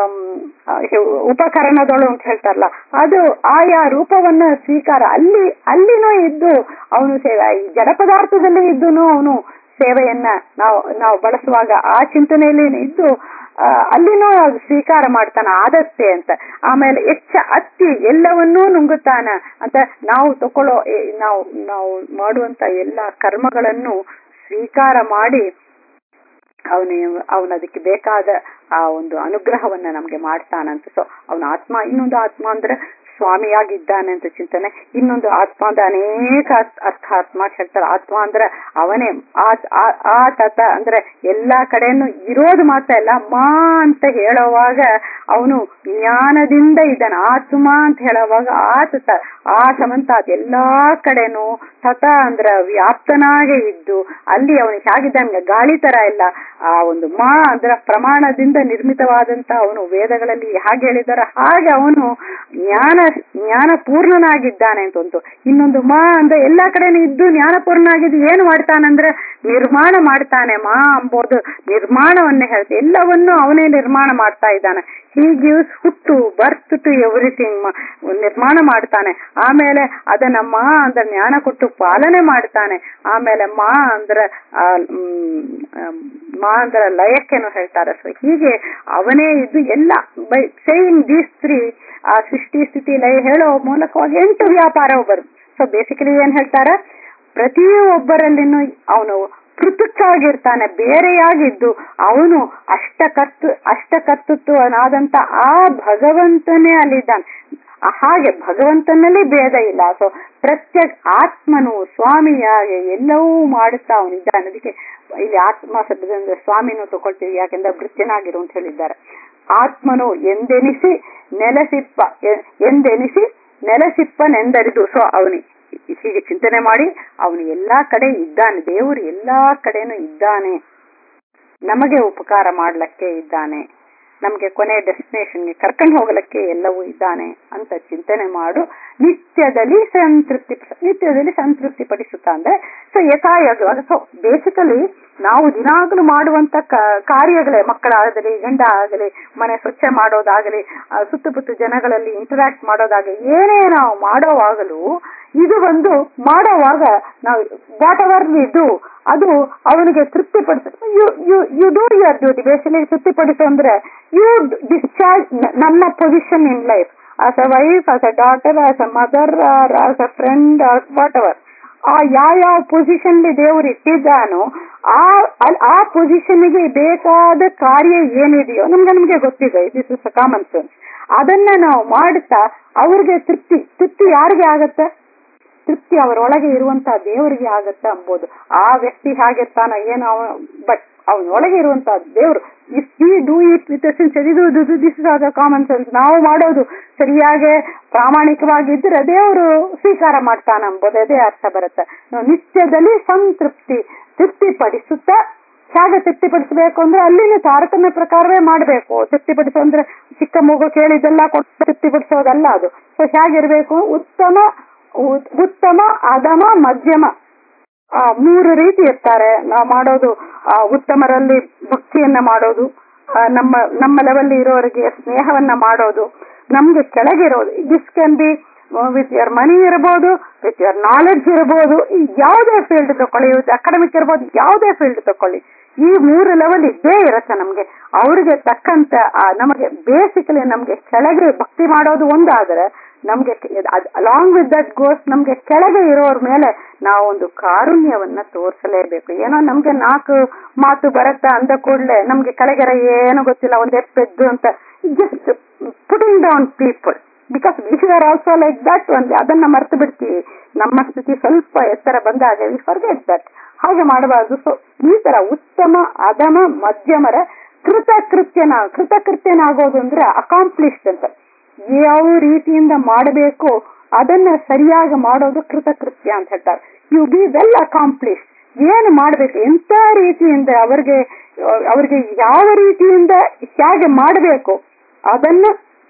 ಉಪಕರಣದಳು ಅಂತ ಹೇಳ್ತಾರಲ್ಲ ಅದು ಆಯಾ ರೂಪವನ್ನ ಸ್ವೀಕಾರ ಅಲ್ಲಿ ಅಲ್ಲಿನೂ ಇದ್ದು ಅವನು ಸೇವೆ ಈ ಜಡ ಪದಾರ್ಥದಲ್ಲಿ ಇದ್ದು ಅವನು ಸೇವೆಯನ್ನ ನಾವು ನಾವು ಬಳಸುವಾಗ ಆ ಚಿಂತನೆಯಲ್ಲಿ ಇದ್ದು ಅಲ್ಲಿನೂ ಸ್ವೀಕಾರ ಮಾಡ್ತಾನ ಆದತ್ತೆ ಅಂತ ಆಮೇಲೆ ಹೆಚ್ಚ ಅತ್ತಿ ಎಲ್ಲವನ್ನೂ ನುಂಗುತ್ತಾನ ಅಂತ ನಾವು ತಕೊಳ್ಳೋ ನಾವು ನಾವು ಮಾಡುವಂತ ಎಲ್ಲಾ ಕರ್ಮಗಳನ್ನು ಸ್ವೀಕಾರ ಮಾಡಿ ಅವನು ಅವನ ಅದಕ್ಕೆ ಬೇಕಾದ ಆ ಒಂದು ಅನುಗ್ರಹವನ್ನ ನಮ್ಗೆ ಮಾಡ್ತಾನಂತ ಸೊ ಅವನ ಆತ್ಮ ಇನ್ನೊಂದು ಆತ್ಮ ಅಂದ್ರೆ ಸ್ವಾಮಿಯಾಗಿದ್ದಾನೆ ಅಂತ ಚಿಂತನೆ ಇನ್ನೊಂದು ಆತ್ಮ ಅಂದ್ರೆ ಅನೇಕ ಅರ್ಥ ಆತ್ಮ ಹೇಳ್ತಾರೆ ಆತ್ಮ ಅಂದ್ರೆ ಅವನೇ ಆ ತತ ಅಂದ್ರೆ ಎಲ್ಲಾ ಕಡೆನು ಇರೋದು ಮಾತ್ರ ಇಲ್ಲ ಮಾ ಅಂತ ಹೇಳುವಾಗ ಅವನು ಜ್ಞಾನದಿಂದ ಇದ್ದಾನೆ ಆತ್ಮ ಅಂತ ಹೇಳುವಾಗ ಆ ತತ ಆ ಸಮಂತ ಎಲ್ಲಾ ಕಡೆನು ತತ ಅಂದ್ರ ವ್ಯಾಪ್ತನಾಗೆ ಇದ್ದು ಅಲ್ಲಿ ಅವನು ಹೇಗಿದ್ದಾನೆ ಗಾಳಿ ತರ ಇಲ್ಲ ಆ ಒಂದು ಮಾ ಅಂದ್ರ ಪ್ರಮಾಣದಿಂದ ನಿರ್ಮಿತವಾದಂತ ಅವನು ವೇದಗಳಲ್ಲಿ ಹಾಗೆ ಹೇಳಿದಾರ ಹಾಗೆ ಅವನು ಜ್ಞಾನ ಜ್ಞಾನ ಪೂರ್ಣನಾಗಿದ್ದಾನೆ ಅಂತ ಒಂದು ಇನ್ನೊಂದು ಮಾ ಅಂದ್ರೆ ಎಲ್ಲಾ ಕಡೆನೂ ಇದ್ದು ಜ್ಞಾನಪೂರ್ಣನಾಗಿದ್ದು ಏನು ಮಾಡ್ತಾನಂದ್ರೆ ನಿರ್ಮಾಣ ಮಾಡ್ತಾನೆ ಮಾ ಅಂಬೋದು ನಿರ್ಮಾಣವನ್ನೇ ಹೇಳ್ತೆ ಎಲ್ಲವನ್ನೂ ಅವನೇ ನಿರ್ಮಾಣ ಮಾಡ್ತಾ ಇದ್ದಾನೆ ಹೀ ಗಿವ್ಸ್ ಹುಟ್ಟು ಬರ್ತ್ ಟು ಎವ್ರಿಥಿಂಗ್ ನಿರ್ಮಾಣ ಮಾಡ್ತಾನೆ ಆಮೇಲೆ ಅದನ್ನ ಮಾ ಅಂದ್ರೆ ಜ್ಞಾನ ಕೊಟ್ಟು ಪಾಲನೆ ಮಾಡ್ತಾನೆ ಆಮೇಲೆ ಮಾ ಅಂದ್ರೆ ಮಾ ಅಂದ್ರೆ ಲಯಕ್ಕೇನು ಹೇಳ್ತಾರೆ ಸೊ ಹೀಗೆ ಅವನೇ ಇದು ಎಲ್ಲ ಬೈ ಸೇಯಿಂಗ್ ದೀಸ್ ತ್ರೀ ಆ ಸೃಷ್ಟಿ ಸ್ಥಿತಿ ಲಯ ಹೇಳೋ ಮೂಲಕವಾಗಿ ಎಂಟು ವ್ಯಾಪಾರವು ಬರುತ್ತೆ ಸೊ ಬೇಸಿಕಲಿ ಏನ್ ಹೇಳ್ತಾರೆ ಪ್ರತಿಯೊಬ್ಬರಲ್ಲಿನೂ ಅವನು ಪೃಥಕ್ಕಾಗಿರ್ತಾನೆ ಬೇರೆಯಾಗಿದ್ದು ಅವನು ಅಷ್ಟಕರ್ತು ಅಷ್ಟಕರ್ತೃತ್ವನಾದಂತ ಆ ಭಗವಂತನೇ ಅಲ್ಲಿದ್ದಾನೆ ಹಾಗೆ ಭಗವಂತನಲ್ಲಿ ಭೇದ ಇಲ್ಲ ಸೊ ಪ್ರತ್ಯೇಕ ಆತ್ಮನು ಸ್ವಾಮಿಯಾಗಿ ಎಲ್ಲವೂ ಮಾಡುತ್ತಾ ಅವನಿದ್ದಾನೆ ಅದಕ್ಕೆ ಇಲ್ಲಿ ಆತ್ಮ ಶಬ್ದದಿಂದ ಸ್ವಾಮಿನೂ ತಗೊಳ್ತೀವಿ ಯಾಕೆಂದ್ರೆ ಭೃತ್ಯನಾಗಿರು ಅಂತ ಹೇಳಿದ್ದಾರೆ ಆತ್ಮನು ಎಂದೆನಿಸಿ ನೆಲೆಸಿಪ್ಪ ಎಂದೆನಿಸಿ ನೆಲೆಸಿಪ್ಪನೆಂದರಿದು ಸೊ ಅವನಿ ಹೀಗೆ ಚಿಂತನೆ ಮಾಡಿ ಅವನು ಎಲ್ಲಾ ಕಡೆ ಇದ್ದಾನೆ ದೇವರು ಎಲ್ಲಾ ಕಡೆನೂ ಇದ್ದಾನೆ ನಮಗೆ ಉಪಕಾರ ಮಾಡ್ಲಿಕ್ಕೆ ಇದ್ದಾನೆ ನಮ್ಗೆ ಕೊನೆ ಡೆಸ್ಟಿನೇಷನ್ಗೆ ಕರ್ಕೊಂಡು ಹೋಗ್ಲಿಕ್ಕೆ ಎಲ್ಲವೂ ಇದ್ದಾನೆ ಅಂತ ಚಿಂತನೆ ಮಾಡು ನಿತ್ಯದಲ್ಲಿ ಸಂತೃಪ್ತಿ ನಿತ್ಯದಲ್ಲಿ ಸಂತೃಪ್ತಿ ಪಡಿಸುತ್ತಾ ಅಂದ್ರೆ ಸೊ ಯಥಾಯೋಗವಾಗ ಸೊ ಬೇಸಿಕಲಿ ನಾವು ದಿನಾಗ್ಲೂ ಮಾಡುವಂತ ಕಾರ್ಯಗಳೇ ಮಕ್ಕಳಾಗಲಿ ಗಂಡ ಆಗಲಿ ಮನೆ ಸ್ವಚ್ಛ ಮಾಡೋದಾಗಲಿ ಸುತ್ತಮುತ್ತ ಜನಗಳಲ್ಲಿ ಇಂಟರಾಕ್ಟ್ ಮಾಡೋದಾಗಲಿ ಏನೇ ನಾವು ಮಾಡೋವಾಗಲೂ ಇದು ಒಂದು ಮಾಡೋವಾಗ ನಾವು ವಾಟ್ ಎವರ್ ವಿ ಡೂ ಅದು ಅವನಿಗೆ ತೃಪ್ತಿಪಡಿಸ you you you do your duty basically ತೃಪ್ತಿಪಡಿಸು ಅಂದ್ರೆ ಯು ಡಿಸ್ಚಾರ್ಜ್ ನನ್ನ position in life as a wife as a daughter as a mother as a friend whatever ಆ ಯಾವ ಯಾವ ಪೊಸಿಷನ್ ದೇವರು ಇಟ್ಟಿದ್ದಾನೋ ಆ ಅಲ್- ಆ ಪೊಸಿಷನ್ಗೆ ಬೇಕಾದ ಕಾರ್ಯ ಏನಿದೆಯೋ ನಮ್ಗೆ ನಮ್ಗೆ ಗೊತ್ತಿದೆ ದಿಸ್ ಇಸ್ ಕಾಮನ್ ಸೆನ್ಸ್ ಅದನ್ನ ನಾವು ಮಾಡ್ತಾ ಅವ್ರಿಗೆ ತೃಪ್ತಿ ತೃಪ್ತಿ ಯಾರಿಗೆ ಆಗತ್ತೆ ತೃಪ್ತಿ ಅವರೊಳಗೆ ಇರುವಂತಹ ದೇವರಿಗೆ ಆಗತ್ತ ಅಂಬೋದು ಆ ವ್ಯಕ್ತಿ ಹಾಗಿರ್ತಾನ ಏನೋ ಬಟ್ ಅವನೊಳಗೆ ಇರುವಂತಹ ದೇವರು if we do it with ಇದು ದಿಸ್ ಇಸ್ ಕಾಮನ್ ಸೆನ್ಸ್ ನಾವು ಮಾಡೋದು ಸರಿಯಾಗಿ ಪ್ರಾಮಾಣಿಕವಾಗಿದ್ರೆ ದೇವರು ಸ್ವೀಕಾರ ಮಾಡ್ತಾನ ಅಂಬೋದು ಅದೇ ಅರ್ಥ ಬರುತ್ತೆ ನಾವು ನಿತ್ಯದಲ್ಲಿ ಸಂತೃಪ್ತಿ ತೃಪ್ತಿಪಡಿಸುತ್ತಾ ಹೇಗೆ ತೃಪ್ತಿಪಡಿಸಬೇಕು ಅಂದ್ರೆ ಅಲ್ಲಿನ ತಾರತಮ್ಯ ಪ್ರಕಾರವೇ ಮಾಡಬೇಕು ತೃಪ್ತಿಪಡಿಸೋ ಅಂದ್ರೆ ಚಿಕ್ಕ ಮಗು ಕೇಳಿದ್ದೆಲ್ಲ ಕೊಟ್ಟು ತೃಪ್ತಿಪಡಿಸೋದಲ್ಲ ಅದು ಸೊ ಹೇಗಿರ್ಬೇಕು ಉತ್ತಮ ಉತ್- ಉತ್ತಮ ಅಧಮ ಮಧ್ಯಮ ಆ, ಮೂರು ರೀತಿ ಇರ್ತಾರೆ ನಾವು ಮಾಡೋದು ಆ, ಉತ್ತಮರಲ್ಲಿ ಭಕ್ತಿಯನ್ನ ಮಾಡೋದು ಆ, ನಮ್ಮ ನಮ್ಮ ಲೆವೆಲ್ ಇರೋರಿಗೆ ಸ್ನೇಹವನ್ನ ಮಾಡೋದು ನಮ್ಗೆ ಕೆಳಗಿರೋದು this can be with your money ಇರಬಹುದು ವಿತ್ ಯರ್ ನಾಲೆಡ್ಜ್ ಇರಬಹುದು ಯಾವುದೇ ಫೀಲ್ಡ್ ತಕೊಳ್ಳಿ ವಿತ್ ಅಕಾಡೆಮಿಕ್ ಇರಬಹುದು ಯಾವುದೇ ಫೀಲ್ಡ್ ತಕೊಳ್ಳಿ ಈ ಮೂರು ಲೆವೆಲ್ ಇದ್ದೇ ಇರತ್ತೆ ನಮ್ಗೆ ಅವ್ರಿಗೆ ತಕ್ಕಂತ ಆ, ನಮಗೆ ಬೇಸಿಕಲಿ ನಮ್ಗೆ ಕೆಳಗೆ ಭಕ್ತಿ ಮಾಡೋದು ಒಂದಾದ್ರೆ ನಮ್ಗೆ ಅಲಾಂಗ್ ವಿತ್ ದಟ್ ಗೋಸ್ ನಮ್ಗೆ ಕೆಳಗೆ ಇರೋರ್ ಮೇಲೆ ನಾವು ಒಂದು ಕಾರುಣ್ಯವನ್ನ ತೋರಿಸಲೇಬೇಕು ಏನೋ ನಮ್ಗೆ ನಾಲ್ಕು ಮಾತು ಬರತ್ತಾ ಅಂದ ಕೂಡಲೇ ನಮ್ಗೆ ಕೆಳಗೆರ ಏನು ಗೊತ್ತಿಲ್ಲ ಒಂದ್ ಎಪ್ಪೆದ್ದು ಅಂತ just putting down people because we are also like that ಒಂದ್ ಅದನ್ನ ಮರ್ತು ಬಿಡ್ತೀವಿ ನಮ್ಮ ಸ್ಥಿತಿ ಸ್ವಲ್ಪ ಎತ್ತರ ಬಂದಾಗ ವಿ ಫರ್ಗೆಟ್ ದಟ್ ಹಾಗೆ ಮಾಡಬಾರ್ದು ಸೊ ಈ ತರ ಉತ್ತಮ ಅಧಮ ಮಧ್ಯಮರ ಕೃತಕೃತ್ಯನ ಕೃತಕೃತ್ಯನಾಗೋದು ಅಂದ್ರೆ ಅಕಾಂಪ್ಲಿಷ್ಡ್ ಅಂತ ಯಾವ ರೀತಿಯಿಂದ ಮಾಡಬೇಕು ಅದನ್ನ ಸರಿಯಾಗಿ ಮಾಡೋದು ಕೃತಕೃತ್ಯ ಅಂತ ಹೇಳ್ತಾರೆ ಯು ಬಿ ವೆಲ್ ಅಕಾಂಪ್ಲಿಷ್ ಏನು ಮಾಡ್ಬೇಕು ಎಂತ ರೀತಿಯಿಂದ ಅವ್ರಿಗೆ ಅವ್ರಿಗೆ ಯಾವ ರೀತಿಯಿಂದ ಹೇಗೆ ಮಾಡಬೇಕು ಅದನ್ನ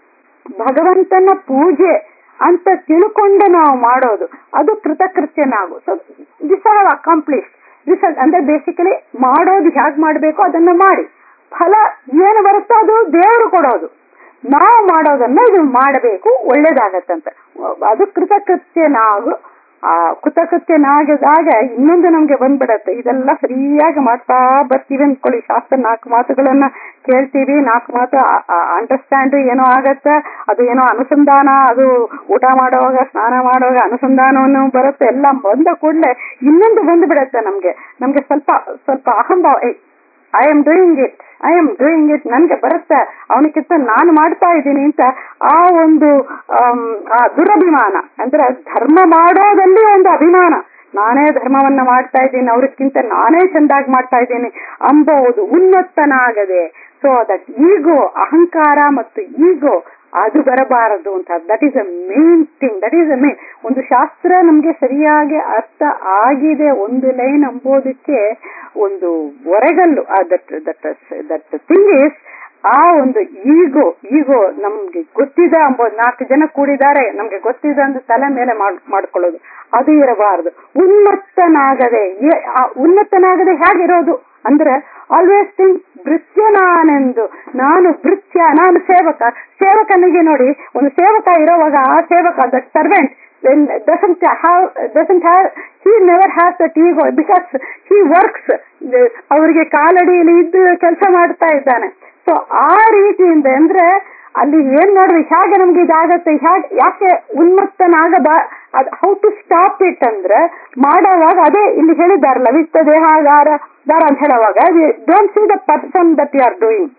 ಭಗವಂತನ ಪೂಜೆ ಅಂತ ತಿಳ್ಕೊಂಡು ನಾವು ಮಾಡೋದು ಅದು ಕೃತಕೃತ್ಯನಾಗು so this are accomplish this ಅಂದ್ರೆ ಬೇಸಿಕಲಿ ಮಾಡೋದು ಹೇಗೆ ಮಾಡಬೇಕು ಅದನ್ನ ಮಾಡಿ ಫಲ ಏನು ಬರುತ್ತೋ ಅದು ದೇವರು ಕೊಡೋದು ನಾವು ಮಾಡೋದನ್ನ ಇದು ಮಾಡಬೇಕು ಒಳ್ಳೇದಾಗತ್ತಂತ ಅದು ಕೃತಕೃತ್ಯನಾಗು ಆ ಕೃತಕೃತ್ಯನಾಗದಾಗ ಇನ್ನೊಂದು ನಮ್ಗೆ ಬಂದ್ಬಿಡತ್ತೆ ಇದೆಲ್ಲ ಸರಿಯಾಗಿ ಮಾಡ್ತಾ ಬರ್ತೀವಿ ಅನ್ಕೊಳ್ಳಿ ಶಾಸ್ತ್ರ ನಾಲ್ಕು ಮಾತುಗಳನ್ನ ಕೇಳ್ತೀವಿ ನಾಲ್ಕು ಮಾತು ಅಂಡರ್ಸ್ಟ್ಯಾಂಡ್ ಏನೋ ಆಗತ್ತೆ ಅದು ಏನೋ ಅನುಸಂಧಾನ ಅದು ಊಟ ಮಾಡುವಾಗ ಸ್ನಾನ ಮಾಡುವಾಗ ಅನುಸಂಧಾನವನ್ನು ಬರುತ್ತೆ ಎಲ್ಲ ಬಂದ ಕೂಡಲೇ ಇನ್ನೊಂದು ಬಂದ್ಬಿಡತ್ತೆ ನಮ್ಗೆ ನಮ್ಗೆ ಸ್ವಲ್ಪ ಸ್ವಲ್ಪ ಅಹಂಭಾವ I am doing it I am doing it ನನ್ಗೆ ಬರುತ್ತೆ ಅವನಿಗಿಂತ ನಾನು ಮಾಡ್ತಾ ಇದ್ದೀನಿ ಅಂತ ಆ ಒಂದು ಆಮ್, ಆ ದುರಭಿಮಾನ ಅಂದ್ರೆ ಧರ್ಮ ಮಾಡೋದಲ್ಲಿ ಒಂದು ಅಭಿಮಾನ ನಾನೇ ಧರ್ಮವನ್ನ ಮಾಡ್ತಾ ಇದ್ದೀನಿ ಅವ್ರಿಗಿಂತ ನಾನೇ ಚೆಂದಾಗಿ ಮಾಡ್ತಾ ಇದ್ದೀನಿ ಅಂಬೋದು ಉನ್ನತನಾಗದೆ ಸೊ ದಟ್ ಈಗೋ ಅಹಂಕಾರ ಮತ್ತು ಈಗೋ ಅದು ಬರಬಾರದು ಅಂತ that is a main thing that is a main ಒಂದು ಶಾಸ್ತ್ರ ನಮ್ಗೆ ಸರಿಯಾಗಿ ಅರ್ಥ ಆಗಿದೆ ಒಂದು ಲೈನ್ ಅಂಬೋದಕ್ಕೆ ಒಂದು ಒರೆಗಲ್ಲು that that that thing is ಆ ಒಂದು ಈಗೋ ಈಗೋ ನಮ್ಗೆ ಗೊತ್ತಿದ ಅಂಬೋದು ನಾಲ್ಕು ಜನ ಕೂಡಿದ್ದಾರೆ ನಮ್ಗೆ ಗೊತ್ತಿದೆ ಅಂತ ತಲೆ ಮೇಲೆ ಮಾಡ್- ಮಾಡ್ಕೊಳ್ಳೋದು ಅದು ಇರಬಾರದು ಉನ್ನತನಾಗದೆ ಏ- ಆ ಉನ್ನತನಾಗದೆ ಹೇಗಿರೋದು ಅಂದ್ರೆ ಆಲ್ವೇಸ್ ಥಿಂಕ್ ಭೃತ್ಯ ನಾನೆಂದು ನಾನು ಭೃತ್ಯ ನಾನು ಸೇವಕ ಸೇವಕನಿಗೆ ನೋಡಿ ಒಂದು ಸೇವಕ ಇರೋವಾಗ ಆ ಸೇವಕ that servant doesn't have doesn't have he never has that ego because he works ಅವರಿಗೆ ಕಾಲಡಿಯಲ್ಲಿ ಇದ್ದು ಕೆಲಸ ಮಾಡ್ತಾ ಇದ್ದಾನೆ ಸೊ ಆ ರೀತಿಯಿಂದ ಅಂದ್ರೆ ಅಲ್ಲಿ ಏನ್ ನೋಡ್ರಿ ಹೇಗೆ ನಮ್ಗೆ ಇದಾಗತ್ತೆ ಹೇಗೆ ಯಾಕೆ ಉನ್ಮತ್ತನಾಗಬಾ ಅದ್ ಹೌ ಟು ಸ್ಟಾಪ್ ಇಟ್ ಅಂದ್ರೆ ಮಾಡೋವಾಗ ಅದೇ ಇಲ್ಲಿ ಹೇಳಿದಾರಲ್ಲ ವಿತ್ತ ದೇಹಾಗಾರ ದಾರ ಅಂತ ಹೇಳುವಾಗ don't see the person that you are doing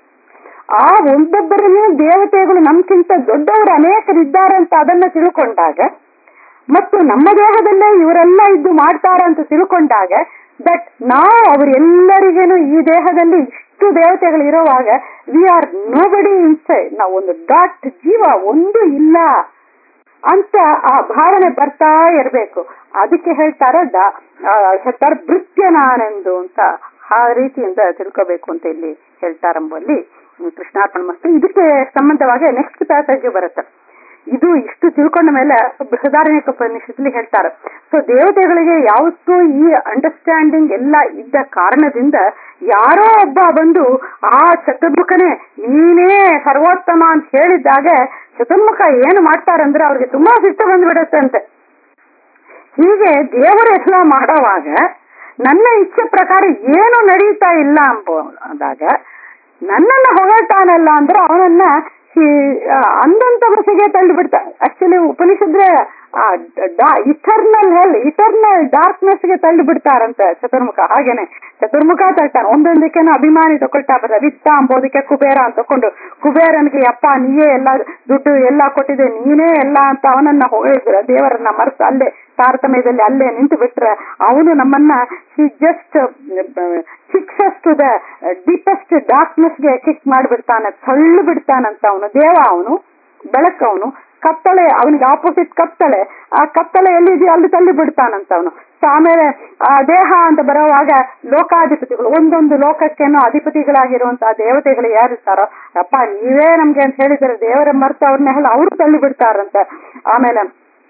ಆ ಒಂದೊಬ್ಬರನ್ನು ದೇವತೆಗಳು ನಮ್ಗಿಂತ ದೊಡ್ಡವರು ಅನೇಕರಿದ್ದಾರೆ ಅಂತ ಅದನ್ನ ತಿಳ್ಕೊಂಡಾಗ ಮತ್ತು ನಮ್ಮ ದೇಹದಲ್ಲೇ ಇವರೆಲ್ಲ ಇದ್ದು ಮಾಡ್ತಾರ ಅಂತ ತಿಳ್ಕೊಂಡಾಗ ದಟ್ ನಾವು ಅವರೆಲ್ಲರಿಗೇನು ಈ ದೇಹದಲ್ಲಿ ಇಷ್ಟು ದೇವತೆಗಳು ಇರುವಾಗ we are nobody inside ನಾವು ಒಂದು ಡಾಟ್ ಜೀವ ಒಂದು ಇಲ್ಲ ಅಂತ ಆ ಭಾವನೆ ಬರ್ತಾ ಇರಬೇಕು ಅದಕ್ಕೆ ಹೇಳ್ತಾರೆ ದ ಆ, ಹೇಳ್ತಾರೆ ಭೃತ್ಯ ನಾನೆಂದು ಅಂತ ಆ ರೀತಿಯಿಂದ ತಿಳ್ಕೋಬೇಕು ಅಂತ ಇಲ್ಲಿ ಹೇಳ್ತಾರಂಬಲ್ಲಿ ಕೃಷ್ಣಾರ್ಪಣ ಮಸ್ತು ಇದಕ್ಕೆ ಸಂಬಂಧವಾಗಿ ನೆಕ್ಸ್ಟ್ ಪ್ಯಾಸೇಜ್ ಬರುತ್ತೆ ಇದು ಇಷ್ಟು ತಿಳ್ಕೊಂಡ ಮೇಲೆ ಬೃಹದಾರಣ್ಯಕ ಉಪನಿಷತ್ಲಿ ಹೇಳ್ತಾರೆ ಸೊ ದೇವತೆಗಳಿಗೆ ಯಾವತ್ತೂ ಈ ಅಂಡರ್ಸ್ಟ್ಯಾಂಡಿಂಗ್ ಎಲ್ಲ ಇದ್ದ ಕಾರಣದಿಂದ ಯಾರೋ ಒಬ್ಬ ಬಂದು ಆ ಚತುರ್ಮುಖನೇ ನೀನೇ ಸರ್ವೋತ್ತಮ ಅಂತ ಹೇಳಿದಾಗ ಚತುರ್ಮುಖ ಏನು ಮಾಡ್ತಾರಂದ್ರೆ ಅವ್ರಿಗೆ ತುಂಬಾ ಸಿಟ್ಟು ಬಂದ್ಬಿಡತ್ತಂತೆ ಹೀಗೆ ದೇವರು ಎಲ್ಲ ಮಾಡೋವಾಗ ನನ್ನ ಇಚ್ಛೆ ಪ್ರಕಾರ ಏನು ನಡೀತಾ ಇಲ್ಲ ಅಂದಾಗ ನನ್ನನ್ನ ಹೊಗಳ್ತಾನಲ್ಲ ಅಂದ್ರೆ ಅವನನ್ನ ಅಂದಂತ ಬಸಗೆ ತಳ್ಳಿ ಬಿಡ್ತಾ ಆಕ್ಚುಲಿ ಉಪನಿಷದ್ರೆ ಇಟರ್ನಲ್ ಹೆಲ್ ಇಟರ್ನಲ್ ಡಾರ್ಕ್ನೆಸ್ ಗೆ ತಳ್ಳಿ ಬಿಡ್ತಾರಂತೆ ಚತುರ್ಮುಖ ಹಾಗೇನೆ ಚತುರ್ಮುಖ ತಳ್ತಾನೆ ಒಂದೊಂದಕ್ಕೆನೂ ಅಭಿಮಾನಿ ತಗೊಳ್ತಾ ಬರ ವಿತ್ತ ಅಂಬೋದಕ್ಕೆ ಕುಬೇರ ಅಂತ ತಕೊಂಡು ಕುಬೇರನಿಗೆ ಅಪ್ಪ ನೀಯೇ ಎಲ್ಲ ದುಡ್ಡು ಎಲ್ಲ ಕೊಟ್ಟಿದೆ ನೀನೇ ಎಲ್ಲ ಅಂತ ಅವನನ್ನ ಹೊಗಳಿದ್ರೆ ದೇವರನ್ನ ಮರೆತು ಅಲ್ಲೇ ತಾರತಮ್ಯದಲ್ಲಿ ಅಲ್ಲೇ ನಿಂತು ಬಿಟ್ರೆ ಅವನು ನಮ್ಮನ್ನ he just kicks to the deepest darkness ಗೆ ಕಿಕ್ ಮಾಡಿಬಿಡ್ತಾನೆ ತಳ್ಳು ಬಿಡ್ತಾನಂತ ಅವನು ದೇವ ಅವನು ಬೆಳಕವನು ಕತ್ತಳೆ ಅವನಿಗೆ ಆಪೋಸಿಟ್ ಕತ್ತಳೆ ಆ ಕತ್ತಳೆ ಎಲ್ಲಿದೆಯೋ ಅಲ್ಲಿ ತಳ್ಳಿ ಬಿಡ್ತಾನಂತ ಅವನು ಆಮೇಲೆ ಆ ದೇಹ ಅಂತ ಬರುವಾಗ ಲೋಕಾಧಿಪತಿಗಳು ಒಂದೊಂದು ಲೋಕಕ್ಕೇನೋ ಅಧಿಪತಿಗಳಾಗಿರುವಂತಹ ದೇವತೆಗಳು ಯಾರಿರ್ತಾರೋ ಅಪ್ಪ ನೀವೇ ನಮ್ಗೆ ಅಂತ ಹೇಳಿದರೆ ದೇವರ ಮರ್ತು ಅವ್ರನ್ನೆಲ್ಲ ಅವರು ತಳ್ಳಿ ಬಿಡ್ತಾರಂತೆ ಆಮೇಲೆ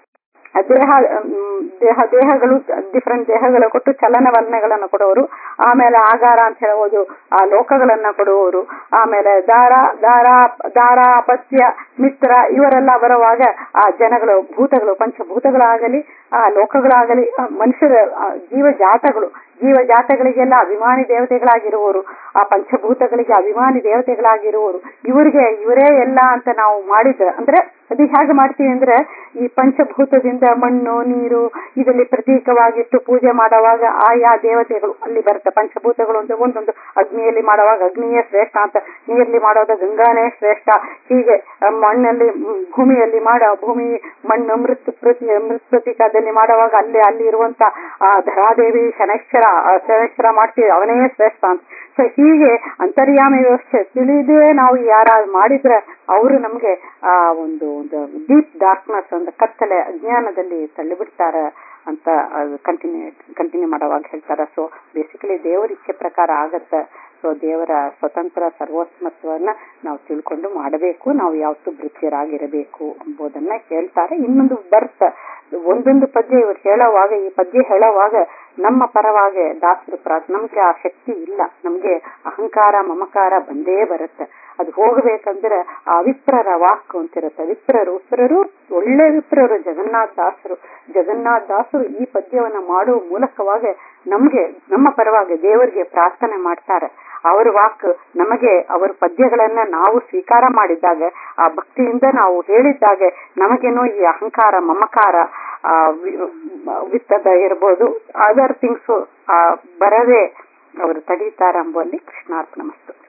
ದೇಹ ದೇಹ ದೇಹಗಳು ಡಿಫ್ರೆಂಟ್ ದೇಹಗಳ ಕೊಟ್ಟು ಚಲನವಲನಗಳನ್ನು ಕೊಡುವರು ಆಮೇಲೆ ಆಗಾರ ಅಂತ ಹೇಳಬಹುದು ಆ ಲೋಕಗಳನ್ನ ಕೊಡುವವರು ಆಮೇಲೆ ದಾರ ದಾರ ದಾರ ಪಥ್ಯ ಮಿತ್ರ ಇವರೆಲ್ಲ ಬರುವಾಗ ಆ ಜನಗಳು ಭೂತಗಳು ಪಂಚಭೂತಗಳಾಗಲಿ ಆ ಲೋಕಗಳಾಗಲಿ ಮನುಷ್ಯರ ಜೀವ ಜಾತಗಳು ಜೀವ ಜಾತಗಳಿಗೆಲ್ಲ ಅಭಿಮಾನಿ ದೇವತೆಗಳಾಗಿರುವವರು ಆ ಪಂಚಭೂತಗಳಿಗೆ ಅಭಿಮಾನಿ ದೇವತೆಗಳಾಗಿರುವವರು ಇವರಿಗೆ ಇವರೇ ಎಲ್ಲ ಅಂತ ನಾವು ಮಾಡಿದ್ರೆ ಅಂದ್ರೆ ಅದು ಹೇಗೆ ಮಾಡ್ತೀವಿ ಅಂದ್ರೆ ಈ ಪಂಚಭೂತದಿಂದ ಮಣ್ಣು ನೀರು ಇದರಲ್ಲಿ ಪ್ರತೀಕವಾಗಿಟ್ಟು ಪೂಜೆ ಮಾಡುವಾಗ ಆಯಾ ದೇವತೆಗಳು ಅಲ್ಲಿ ಬರುತ್ತೆ ಪಂಚಭೂತಗಳು ಅಂದ್ರೆ ಒಂದೊಂದು ಅಗ್ನಿಯಲ್ಲಿ ಮಾಡುವಾಗ ಅಗ್ನಿಯೇ ಶ್ರೇಷ್ಠ ಅಂತ ನೀರಲ್ಲಿ ಮಾಡೋದು ಗಂಗಾನೇ ಶ್ರೇಷ್ಠ ಹೀಗೆ ಮಣ್ಣಲ್ಲಿ ಭೂಮಿಯಲ್ಲಿ ಮಾಡೋ ಭೂಮಿ ಮಣ್ಣು ಮೃತ್ ಪ್ರತಿ ಮೃತ್ ಪ್ರತೀಕದಲ್ಲಿ ಮಾಡುವಾಗ ಅಲ್ಲಿ ಅಲ್ಲಿ ಇರುವಂತ ಆ ಧರಾದೇವಿ ಶನೈಶ್ವರ ಶನೈಶ್ವರ ಮಾಡ್ತೀವಿ ಅವನೇ ಶ್ರೇಷ್ಠ ಅಂತ ಸೊ ಹೀಗೆ ಅಂತರ್ಯಾಮಿ ವ್ಯವಸ್ಥೆ ತಿಳಿದೇ ನಾವು ಯಾರು ಮಾಡಿದ್ರೆ ಅವರು ನಮ್ಗೆ ಆ ಒಂದು ಡೀಪ್ ಡಾರ್ಕ್ನೆಸ್ ಒಂದು ಕತ್ತಲೆ ಅಜ್ಞಾನದಲ್ಲಿ ತಳ್ಳಿಬಿಡ್ತಾರೆ ಅಂತ ಕಂಟಿನ್ಯೂ ಕಂಟಿನ್ಯೂ ಮಾಡೋವಾಗ ಹೇಳ್ತಾರೆ ಸೊ ಬೇಸಿಕಲಿ ದೇವರ ಇಚ್ಛೆ ಪ್ರಕಾರ ಆಗತ್ತೆ ಸೊ ದೇವರ ಸ್ವತಂತ್ರ ಸರ್ವೋತ್ಮತ್ವವನ್ನ ನಾವು ತಿಳ್ಕೊಂಡು ಮಾಡಬೇಕು ನಾವು ಯಾವತ್ತೂ ಭೃತ್ಯರಾಗಿರಬೇಕು ಎಂಬುದನ್ನ ಹೇಳ್ತಾರೆ ಇನ್ನೊಂದು ಬರ್ತ ಒಂದೊಂದು ಪದ್ಯ ಇವರು ಹೇಳೋವಾಗ ಈ ಪದ್ಯ ಹೇಳೋವಾಗ ನಮ್ಮ ಪರವಾಗಿ ದಾಸರು ಪ್ರಾರ್ ನಮ್ಗೆ ಆ ಶಕ್ತಿ ಇಲ್ಲ ನಮ್ಗೆ ಅಹಂಕಾರ ಮಮಕಾರ ಬಂದೇ ಬರುತ್ತೆ ಅದು ಹೋಗ್ಬೇಕಂದ್ರೆ ಆ ವಿಪ್ರರ ವಾಕ್ ಅಂತಿರುತ್ತೆ ವಿಪ್ರರು ವಿಪ್ರರು ಒಳ್ಳೆ ವಿಪ್ರರು ಜಗನ್ನಾಥ ದಾಸರು ಜಗನ್ನಾಥ ದಾಸರು ಈ ಪದ್ಯವನ್ನ ಮಾಡುವ ಮೂಲಕವಾಗಿ ನಮ್ಗೆ ನಮ್ಮ ಪರವಾಗಿ ದೇವರಿಗೆ ಪ್ರಾರ್ಥನೆ ಮಾಡ್ತಾರೆ ಅವರ ವಾಕ್ ನಮಗೆ ಅವರ ಪದ್ಯಗಳನ್ನ ನಾವು ಸ್ವೀಕಾರ ಮಾಡಿದಾಗ ಆ ಭಕ್ತಿಯಿಂದ ನಾವು ಹೇಳಿದಾಗ ನಮಗೇನೋ ಈ ಅಹಂಕಾರ ಮಮಕಾರ ಆ ವಿತ್ತದ ಇರ್ಬೋದು ಅದರ್ ಥಿಂಗ್ಸ್ ಬರದೆ ಅವರು ತಡೀತಾರ ಎಂಬುವಲ್ಲಿ ಕೃಷ್ಣಾರ್ಪಣ ಮಸ್ತು